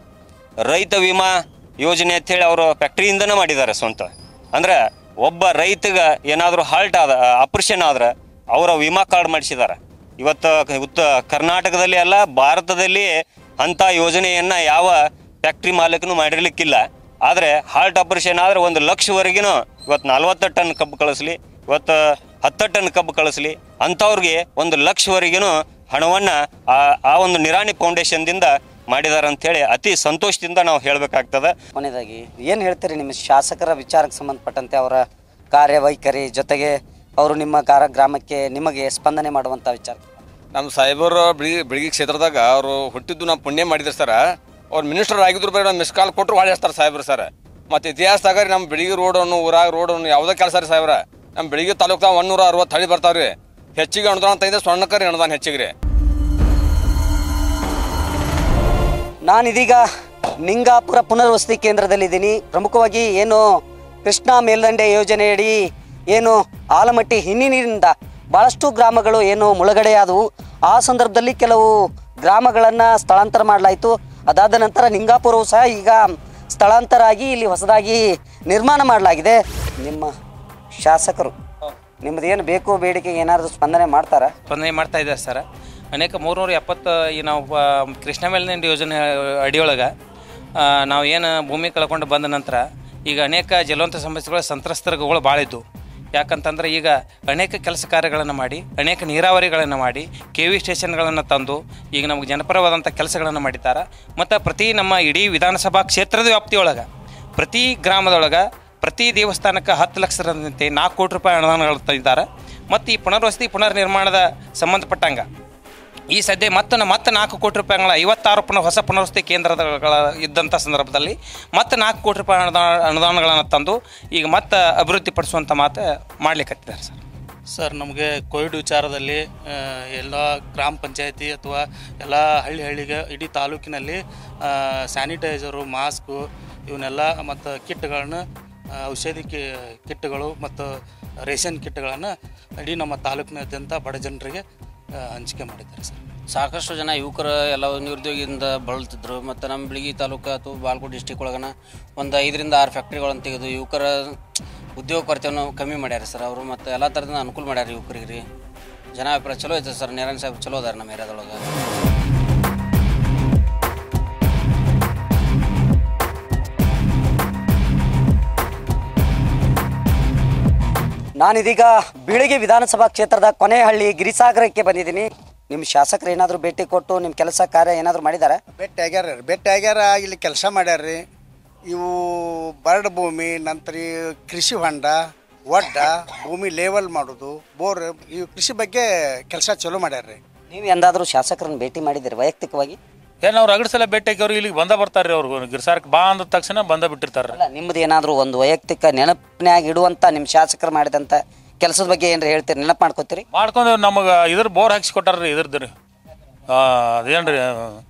ರೈತ ವಿಮಾ ಯೋಜನೆ ಅಂತೇಳಿ ಅವರು ಫ್ಯಾಕ್ಟ್ರಿಯಿಂದನೇ ಮಾಡಿದ್ದಾರೆ ಸ್ವಂತ ಅಂದ್ರೆ ಒಬ್ಬ ರೈತಗೆ ಏನಾದರೂ ಹಾಲ್ಟ್ ಆದ ಆಪರೇಷನ್ ಆದ್ರೆ ಅವರ ವಿಮಾ ಕಾರ್ಡ್ ಮಾಡಿಸಿದ್ದಾರೆ ಇವತ್ತು ಉತ್ತ ಕರ್ನಾಟಕದಲ್ಲಿ ಅಲ್ಲ ಭಾರತದಲ್ಲಿ ಅಂಥ ಯೋಜನೆಯನ್ನು ಯಾವ ಫ್ಯಾಕ್ಟ್ರಿ ಮಾಲೀಕನು ಮಾಡಿರ್ಲಿಕ್ಕಿಲ್ಲ ಆದರೆ ಹಾರ್ಟ್ ಆಪರೇಷನ್ ಆದರೆ ಒಂದು ಲಕ್ಷವರೆಗಿನೂ ಇವತ್ತು ನಲ್ವತ್ತು ಟನ್ ಕಬ್ಬು ಕಳಿಸ್ಲಿ ಇವತ್ತು ಹತ್ತು ಟನ್ ಕಬ್ಬು ಕಳಿಸ್ಲಿ ಅಂಥವ್ರಿಗೆ ಒಂದು ಲಕ್ಷವರೆಗಿನೂ ಹಣವನ್ನು ಆ ಆ ಒಂದು ನಿರಾಣಿ ಫೌಂಡೇಶನ್ದಿಂದ ಮಾಡಿದ್ದಾರೆ ಅಂಥೇಳಿ ಅತಿ ಸಂತೋಷದಿಂದ ನಾವು ಹೇಳಬೇಕಾಗ್ತದೆ ಕೊನೆಯದಾಗಿ ಏನು ಹೇಳ್ತೀರಿ ನಿಮ್ಮ ಶಾಸಕರ ವಿಚಾರಕ್ಕೆ ಸಂಬಂಧಪಟ್ಟಂತೆ ಅವರ ಕಾರ್ಯವೈಖರಿ ಜೊತೆಗೆ ಅವರು ನಿಮ್ಮ ಕಾರ ಗ್ರಾಮಕ್ಕೆ ನಿಮಗೆ ಸ್ಪಂದನೆ ಮಾಡುವಂಥ ವಿಚಾರ ನಮ್ಮ ಸಾಹೇಬರು ಬೆಳಗ್ಗೆ ಬೆಳಗ್ಗೆ ಕ್ಷೇತ್ರದಾಗ ಅವರು ಹುಟ್ಟಿದ್ದು ನಾವು ಪುಣ್ಯ ಮಾಡಿದ್ರು ಸರ ಅವ್ರು ಮಿನಿಸ್ಟರ್ ಆಗಿದ್ರು ಬೇಡ ಮಿಸ್ ಕಾಲ್ ಕೊಟ್ಟರು ಹೊಳ್ಯಾಸ್ತಾರೆ ಸಾಹೇಬ್ರು ಸರ್ ಮತ್ತು ಇತಿಹಾಸದಾಗ ರೀ ನಮ್ಮ ಬೆಳಿಗ್ಗೆ ರೋಡನ್ನು ಊರಾಗ ರೋಡನ್ನು ಯಾವುದೇ ಕೆಲಸ ರೀ ಸಾಹೇಬ್ರ ನಮ್ಮ ಬೆಳಿಗ್ಗೆ ತಾಲೂಕ್ದಾಗ ಒಂದೂರ ಅರವತ್ತು ಹಳ್ಳಿ ಬರ್ತಾವ್ರಿ ಹೆಚ್ಚಿಗೆ ಅನುದಾನ ತಂದಿದೆ ಸ್ವರ್ಣಕ್ಕರಿ ಅನುದಾನ ಹೆಚ್ಚಿಗೆ ರೀ ನಾನಿದೀಗ ನಿಂಗಾಪುರ ಪುನರ್ವಸತಿ ಕೇಂದ್ರದಲ್ಲಿದ್ದೀನಿ ಪ್ರಮುಖವಾಗಿ ಏನು ಕೃಷ್ಣಾ ಮೇಲ್ದಂಡೆ ಯೋಜನೆಯಡಿ ಏನು ಆಲಮಟ್ಟಿ ಹಿನ್ನೀರಿನಿಂದ ಭಾಳಷ್ಟು ಗ್ರಾಮಗಳು ಏನು ಮುಳುಗಡೆಯಾದವು ಆ ಸಂದರ್ಭದಲ್ಲಿ ಕೆಲವು ಗ್ರಾಮಗಳನ್ನು ಸ್ಥಳಾಂತರ ಮಾಡಲಾಯಿತು ಅದಾದ ನಂತರ ನಿಂಗಾಪುರವು ಸಹ ಈಗ ಸ್ಥಳಾಂತರ ಆಗಿ ಇಲ್ಲಿ ಹೊಸದಾಗಿ ನಿರ್ಮಾಣ ಮಾಡಲಾಗಿದೆ ನಿಮ್ಮ ಶಾಸಕರು ನಿಮ್ಮದೇನು ಬೇಕು ಬೇಡಿಕೆಗೆ ಏನಾದರೂ ಸ್ಪಂದನೆ ಮಾಡ್ತಾರಾ ಸ್ಪಂದನೆ ಮಾಡ್ತಾ ಇದ್ದಾರೆ ಸರ್ ಅನೇಕ ಮೂರ್ನೂರ ಎಪ್ಪತ್ತು ಈ ನಾವು ಆ, ಕೃಷ್ಣ ಮೇಲ್ದಂಡೆ ಯೋಜನೆ ಅಡಿಯೊಳಗೆ ನಾವು ಏನು ಭೂಮಿ ಕಳ್ಕೊಂಡು ಬಂದ ನಂತರ ಈಗ ಅನೇಕ ಜಲವಂತ ಸಮಸ್ಯೆಗಳ ಸಂತ್ರಸ್ತರುಗಳು ಭಾಳ ಇದ್ದವು ಯಾಕಂತಂದ್ರೆ ಈಗ ಅನೇಕ ಕೆಲಸ ಕಾರ್ಯಗಳನ್ನು ಮಾಡಿ ಅನೇಕ ನೀರಾವರಿಗಳನ್ನು ಮಾಡಿ ಕೆ ವಿ ಸ್ಟೇಷನ್ಗಳನ್ನು ತಂದು ಈಗ ನಮಗೆ ಜನಪರವಾದಂಥ ಕೆಲಸಗಳನ್ನು ಮಾಡಿದ್ದಾರೆ ಮತ್ತು ಪ್ರತಿ ನಮ್ಮ ಇಡೀ ವಿಧಾನಸಭಾ ಕ್ಷೇತ್ರದ ವ್ಯಾಪ್ತಿಯೊಳಗೆ ಪ್ರತಿ ಗ್ರಾಮದೊಳಗೆ ಪ್ರತಿ ದೇವಸ್ಥಾನಕ್ಕೆ ಹತ್ತು ಲಕ್ಷದಂತೆ ನಾಲ್ಕು ಕೋಟಿ ರೂಪಾಯಿ ಅನುದಾನಗಳು ತಂದಿದ್ದಾರೆ ಮತ್ತು ಈ ಪುನರ್ವಸತಿ ಪುನರ್ ನಿರ್ಮಾಣದ ಸಂಬಂಧಪಟ್ಟಂಗೆ ಈ ಸದ್ಯ ಮತ್ತೆ ನ- ಮತ್ತೆ ನಾಲ್ಕು ಕೋಟಿ ರೂಪಾಯಿಗಳ ಐವತ್ತಾರು ಪುನಃ ಹೊಸ ಪುನರ್ವಸತಿ ಕೇಂದ್ರಗಳ ಇದ್ದಂಥ ಸಂದರ್ಭದಲ್ಲಿ ಮತ್ತೆ ನಾಲ್ಕು ಕೋಟಿ ರೂಪಾಯಿ ಅನುದಾನ ಅನುದಾನಗಳನ್ನು ತಂದು ಈಗ ಮತ್ತೆ ಅಭಿವೃದ್ಧಿ ಪಡಿಸುವಂಥ ಮಾತು ಮಾಡ್ಲಿಕ್ಕತ್ತಿದ್ದಾರೆ ಸರ್ ಸರ್ ನಮಗೆ ಕೋವಿಡ್ ವಿಚಾರದಲ್ಲಿ ಆ, ಎಲ್ಲ ಗ್ರಾಮ ಪಂಚಾಯತಿ ಅಥವಾ ಎಲ್ಲ ಹಳ್ಳಿ ಹಳ್ಳಿಗೆ ಇಡೀ ತಾಲೂಕಿನಲ್ಲಿ ಸ್ಯಾನಿಟೈಸರು ಮಾಸ್ಕು ಇವನ್ನೆಲ್ಲ ಮತ್ತು ಕಿಟ್ಗಳನ್ನು ಆ, ಔಷಧಿ ಕಿ ಕಿಟ್ಗಳು ಮತ್ತು ರೇಷನ್ ಕಿಟ್ಗಳನ್ನು ಇಡೀ ನಮ್ಮ ತಾಲೂಕಿನಾದ್ಯಂತ ಬಡ ಜನರಿಗೆ ಆ, ಹಂಚಿಕೆ ಮಾಡಿದ್ದಾರೆ ಸರ್ ಸಾಕಷ್ಟು ಜನ ಯುವಕರು ಎಲ್ಲ ನಿರುದ್ಯೋಗಿಯಿಂದ ಬಳಲ್ತಿದ್ರು ಮತ್ತು ನಮ್ಮ ಬಿಳಿಗಿ ತಾಲೂಕು ಅಥವಾ ಬಾಲ್ಕೋಟ್ ಡಿಸ್ಟಿಕ್ ಒಳಗನ ಒಂದು ಐದರಿಂದ ಆರು ಫ್ಯಾಕ್ಟ್ರಿಗಳನ್ನು ತೆಗೆದು ಯುವಕರ ಉದ್ಯೋಗ ಕೊರತೆಯನ್ನು ಕಮ್ಮಿ ಮಾಡ್ಯಾರ ಸರ್ ಅವರು ಮತ್ತು ಎಲ್ಲ ಥರದ ಅನುಕೂಲ ಮಾಡ್ಯಾರ ಯುವಕರಿಗೆ ರೀ ಜನ ಅಭಿಪ್ರಾಯ ಚಲೋ ಐತೆ ಸರ್ ನೇರನ್ ಸಾಹೇಬ್ ಚಲೋ ಅದಾರ ನಮ್ಮ ಏರಿಯಾದೊಳಗೆ ನಾನಿದೀಗ ಬೀಳಿಗೆ ವಿಧಾನಸಭಾ ಕ್ಷೇತ್ರದ ಕೊನೆಹಳ್ಳಿ ಗಿರಿಸಾಗರಕ್ಕೆ ಬಂದಿದ್ದೀನಿ ನಿಮ್ಮ ಶಾಸಕರು ಏನಾದರೂ ಭೇಟಿ ಕೊಟ್ಟು ನಿಮ್ಮ ಕೆಲಸ ಕಾರ್ಯ ಏನಾದರೂ ಮಾಡಿದ್ದಾರೆ ಭೇಟಿ ಆಗ್ಯಾರ ರೀ ಭೇಟಿ ಆಗ್ಯಾರ ಇಲ್ಲಿ ಕೆಲಸ ಮಾಡ್ಯಾರ ರೀ ಇವು ಬರಡು ಭೂಮಿ ನಂತರ ಈ ಕೃಷಿ ಹೊಂಡ ಒಡ್ಡ ಭೂಮಿ ಲೇವಲ್ ಮಾಡೋದು ಬೋರ್ ಇವು ಕೃಷಿ ಬಗ್ಗೆ ಕೆಲಸ ಚಲೋ ಮಾಡ್ಯಾರ ರೀ ನೀವು ಎಂದಾದರೂ ಶಾಸಕರನ್ನ ಭೇಟಿ ಮಾಡಿದ್ದೀರಿ ವೈಯಕ್ತಿಕವಾಗಿ ಏನು ಅವ್ರು ಅಗಡ್ ಸಲ ಭೇಟಿ ಅವ್ರು ಇಲ್ಲಿಗೆ ಬಂದ ಬರ್ತಾರೆ ಅವ್ರು ಗಿರ್ಸಾರಕ್ಕೆ ಬಾ ಅಂದ ತಕ್ಷಣ ಬಂದ ಬಿಟ್ಟಿರ್ತಾರೆ ಅಲ್ಲ ನಿಮ್ಮದು ಏನಾದರೂ ಒಂದು ವೈಯಕ್ತಿಕ ನೆನಪಿನಾಗ ಇಡುವಂಥ ನಿಮ್ಮ ಶಾಸಕರು ಮಾಡಿದಂಥ ಕೆಲಸದ ಬಗ್ಗೆ ಏನಾರು ಹೇಳ್ತೀರಿ ನೆನಪು ಮಾಡ್ಕೋತೀರಿ ಮಾಡ್ಕೊಂಡು ನಮಗೆ ಇದ್ರ ಬೋರ್ ಹಾಕ್ಸಿ ಕೊಟ್ಟಾರ್ರಿ ಇದ್ರದ್ದು ರೀ ಅದೇನ್ರಿ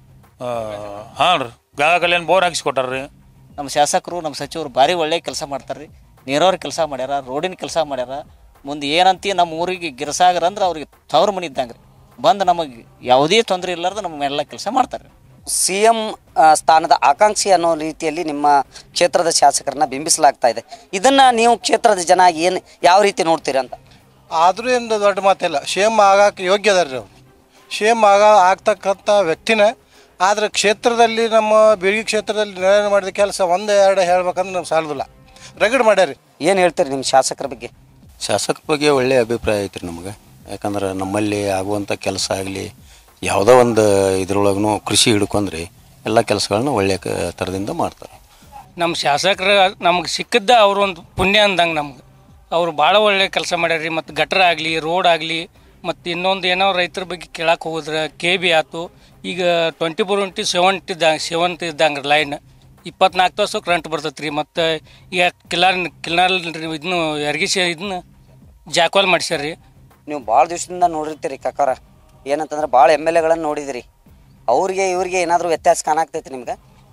ಹಾಂ ರೀ ಗಾಗ ಕಲ್ಯಾಣ ಬೋರ್ ಹಾಕ್ಸಿ ಕೊಟ್ಟಾರ್ರಿ ನಮ್ಮ ಶಾಸಕರು ನಮ್ಮ ಸಚಿವರು ಭಾರಿ ಒಳ್ಳೆ ಕೆಲಸ ಮಾಡ್ತಾರೆ ರೀ ನೀರಾವರಿ ಕೆಲಸ ಮಾಡ್ಯಾರ ರೋಡಿನ ಕೆಲಸ ಮಾಡ್ಯಾರ ಮುಂದೆ ಏನಂತೀ ನಮ್ಮ ಊರಿಗೆ ಗಿರಸಾಗರ ಅಂದ್ರೆ ಅವ್ರಿಗೆ ತವ್ರ ಮನೆ ಇದ್ದಂಗೆ ರೀ ಬಂದು ನಮಗೆ ಯಾವುದೇ ತೊಂದರೆ ಇಲ್ಲಾರ್ದು ನಮ್ಮೆಲ್ಲ ಕೆಲಸ ಮಾಡ್ತಾರೆ ಸಿ ಎಂ ಸ್ಥಾನದ ಆಕಾಂಕ್ಷಿ ಅನ್ನೋ ರೀತಿಯಲ್ಲಿ ನಿಮ್ಮ ಕ್ಷೇತ್ರದ ಶಾಸಕರನ್ನ ಬಿಂಬಿಸಲಾಗ್ತಾ ಇದೆ ಇದನ್ನ ನೀವು ಕ್ಷೇತ್ರದ ಜನ ಏನು ಯಾವ ರೀತಿ ನೋಡ್ತೀರಿ ಅಂತ ಆದರೂ ಏನು ದೊಡ್ಡ ಮಾತಿಲ್ಲ ಶೇಮ್ ಆಗಕ್ಕೆ ಯೋಗ್ಯ ಅದಾರ ಅವ್ರು ಶೇಮ್ ಆಗ ಆಗ್ತಕ್ಕಂಥ ವ್ಯಕ್ತಿನ ಆದರೆ ಕ್ಷೇತ್ರದಲ್ಲಿ ನಮ್ಮ ಬಿಳಿಗಿ ಕ್ಷೇತ್ರದಲ್ಲಿ ನಿರ್ಣಯ ಮಾಡಿದ ಕೆಲಸ ಒಂದು ಎರಡು ಹೇಳ್ಬೇಕಂದ್ರೆ ನಮ್ಗೆ ಸಾಲದಿಲ್ಲ ರಗಡ್ ಮಾಡ್ಯಾರಿ ಏನು ಹೇಳ್ತೀರಿ ನಿಮ್ಮ ಶಾಸಕರ ಬಗ್ಗೆ ಶಾಸಕ ಬಗ್ಗೆ ಒಳ್ಳೆಯ ಅಭಿಪ್ರಾಯ ಐತ್ರಿ ನಮಗೆ ಯಾಕಂದ್ರೆ ನಮ್ಮಲ್ಲಿ ಆಗುವಂಥ ಕೆಲಸ ಆಗಲಿ ಯಾವುದೋ ಒಂದು ಇದ್ರೊಳಗೂ ಕೃಷಿ ಹಿಡ್ಕೊಂಡ್ರೆ ಎಲ್ಲ ಕೆಲಸಗಳನ್ನ ಒಳ್ಳೆಯ ಕ- ಥರದಿಂದ ಮಾಡ್ತಾರೆ ನಮ್ಮ ಶಾಸಕರು ನಮ್ಗೆ ಸಿಕ್ಕಿದ್ದ ಅವರು ಒಂದು ಪುಣ್ಯ ಅಂದಂಗೆ ನಮ್ಗೆ ಅವರು ಭಾಳ ಒಳ್ಳೆ ಕೆಲಸ ಮಾಡ್ಯಾರ ರೀ ಮತ್ತು ಗಟ್ರ ಆಗಲಿ ರೋಡ್ ಆಗಲಿ ಮತ್ತು ಇನ್ನೊಂದು ಏನೋ ರೈತರ ಬಗ್ಗೆ ಕೇಳಕ್ಕೆ ಹೋದ್ರೆ ಕೆ ಬಿ ಆಯ್ತು ಈಗ ಟ್ವೆಂಟಿ ಫೋರ್ ಇಂಟು ಸೆವೆನ್ ಇದ್ದಂಗೆ ಸೆವೆನ್ ಇದ್ದಂಗೆ ಲೈನ್ ಇಪ್ಪತ್ನಾಲ್ಕು ತಾಸು ಕರೆಂಟ್ ಬರ್ತೈತೆ ರೀ ಮತ್ತು ಈಗ ಕಿಲಾರ್ ಕಿಲಾರ್ ಇದನ್ನು ಯರ್ಗಿಸಿ ಇದನ್ನ ಜಾಕ್ವಾಲ್ ಮಾಡ್ಸ್ಯಾರ ರೀ ನೀವು ಭಾಳ ದಿವಸದಿಂದ ನೋಡಿರ್ತೀರಿ ಕಕ್ಕಾರ ಏನಂತಂದ್ರೆ ಭಾಳ ಎಮ್ ಎಲ್ ಎಗಳನ್ನು ನೋಡಿದಿರಿ ಅವ್ರಿಗೆ ಇವ್ರಿಗೆ ಏನಾದರೂ ವ್ಯತ್ಯಾಸ ಕಾಣಾಗ್ತೈತಿ ನಿಮ್ಗೆ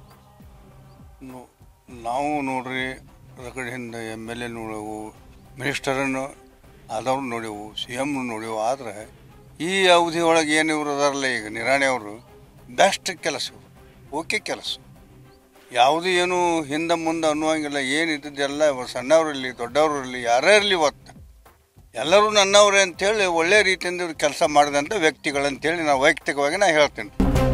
ನಾವು ನೋಡ್ರಿ ರಗಡ್ ಹಿಂದೆ ಎಮ್ ಎಲ್ ಎ ನೋಡೆವು ಮಿನಿಸ್ಟರನ್ನು ಆದವ್ರು ನೋಡೆವು ಸಿ ಎಮ್ ನೋಡೆವು ಆದರೆ ಈ ಅವಧಿ ಒಳಗೆ ಏನು ಇವ್ರು ಅದಾರಲ್ಲ ಈಗ ನಿರಾಣಿ ಅವರು ಬೆಸ್ಟ್ ಕೆಲಸ ಇವ್ರು. ಓಕೆ ಕೆಲಸ ಯಾವುದು ಏನು ಹಿಂದೆ ಮುಂದೆ ಅನ್ನುವಂಗಿಲ್ಲ ಏನು ಇದ್ದದ್ದೆಲ್ಲ ಸಣ್ಣವರಿರಲಿ ದೊಡ್ಡವರಿರಲಿ ಯಾರೇ ಇರಲಿ ಇವತ್ತು ಎಲ್ಲರೂ ನನ್ನವರೇ ಅಂತೇಳಿ ಒಳ್ಳೆ ರೀತಿಯಿಂದ ಇವ್ರು ಕೆಲಸ ಮಾಡಿದಂಥ ವ್ಯಕ್ತಿಗಳಂತೇಳಿ ನಾವು ವೈಯಕ್ತಿಕವಾಗಿ ನಾನು ಹೇಳ್ತೀನಿ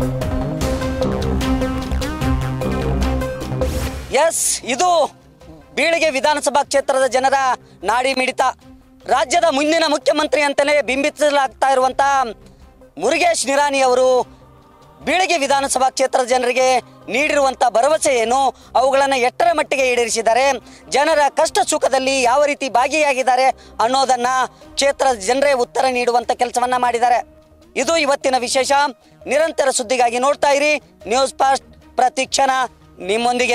ಎಸ್ ಇದು ಬೀಳಿಗೆ ವಿಧಾನಸಭಾ ಕ್ಷೇತ್ರದ ಜನರ ನಾಡಿ ಮಿಡಿತ ರಾಜ್ಯದ ಮುಂದಿನ ಮುಖ್ಯಮಂತ್ರಿ ಅಂತಲೇ ಬಿಂಬಿಸಲಾಗ್ತಾ ಇರುವಂಥ ಮುರುಗೇಶ್ ನಿರಾಣಿ ಅವರು ಬೀಳಿಗೆ ವಿಧಾನಸಭಾ ಕ್ಷೇತ್ರದ ಜನರಿಗೆ ನೀಡಿರುವಂಥ ಭರವಸೆ ಏನು ಅವುಗಳನ್ನು ಎಷ್ಟರ ಮಟ್ಟಿಗೆ ಈಡೇರಿಸಿದ್ದಾರೆ ಜನರ ಕಷ್ಟ ಸುಖದಲ್ಲಿ ಯಾವ ರೀತಿ ಭಾಗಿಯಾಗಿದ್ದಾರೆ ಅನ್ನೋದನ್ನ ಕ್ಷೇತ್ರದ ಜನರೇ ಉತ್ತರ ನೀಡುವಂಥ ಕೆಲಸವನ್ನ ಮಾಡಿದ್ದಾರೆ ಇದು ಇವತ್ತಿನ ವಿಶೇಷ ನಿರಂತರ ಸುದ್ದಿಗಾಗಿ ನೋಡ್ತಾ ಇರಿ ನ್ಯೂಸ್ ಫಾಸ್ಟ್ ಪ್ರತಿ ಕ್ಷಣ ನಿಮ್ಮೊಂದಿಗೆ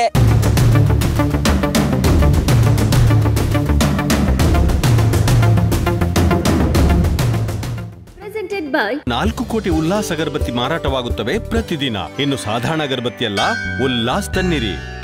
ಪ್ರೆಸೆಂಟೆಡ್ ಬೈ ನಾಲ್ಕು ಕೋಟಿ ಉಲ್ಲಾಸ್ ಅಗರಬತ್ತಿ ಮಾರಾಟವಾಗುತ್ತವೆ ಪ್ರತಿದಿನ ಇನ್ನು ಸಾಧಾರಣ ಅಗರಬತ್ತಿ ಅಲ್ಲ ಉಲ್ಲಾಸ್ ತನ್ನಿರಿ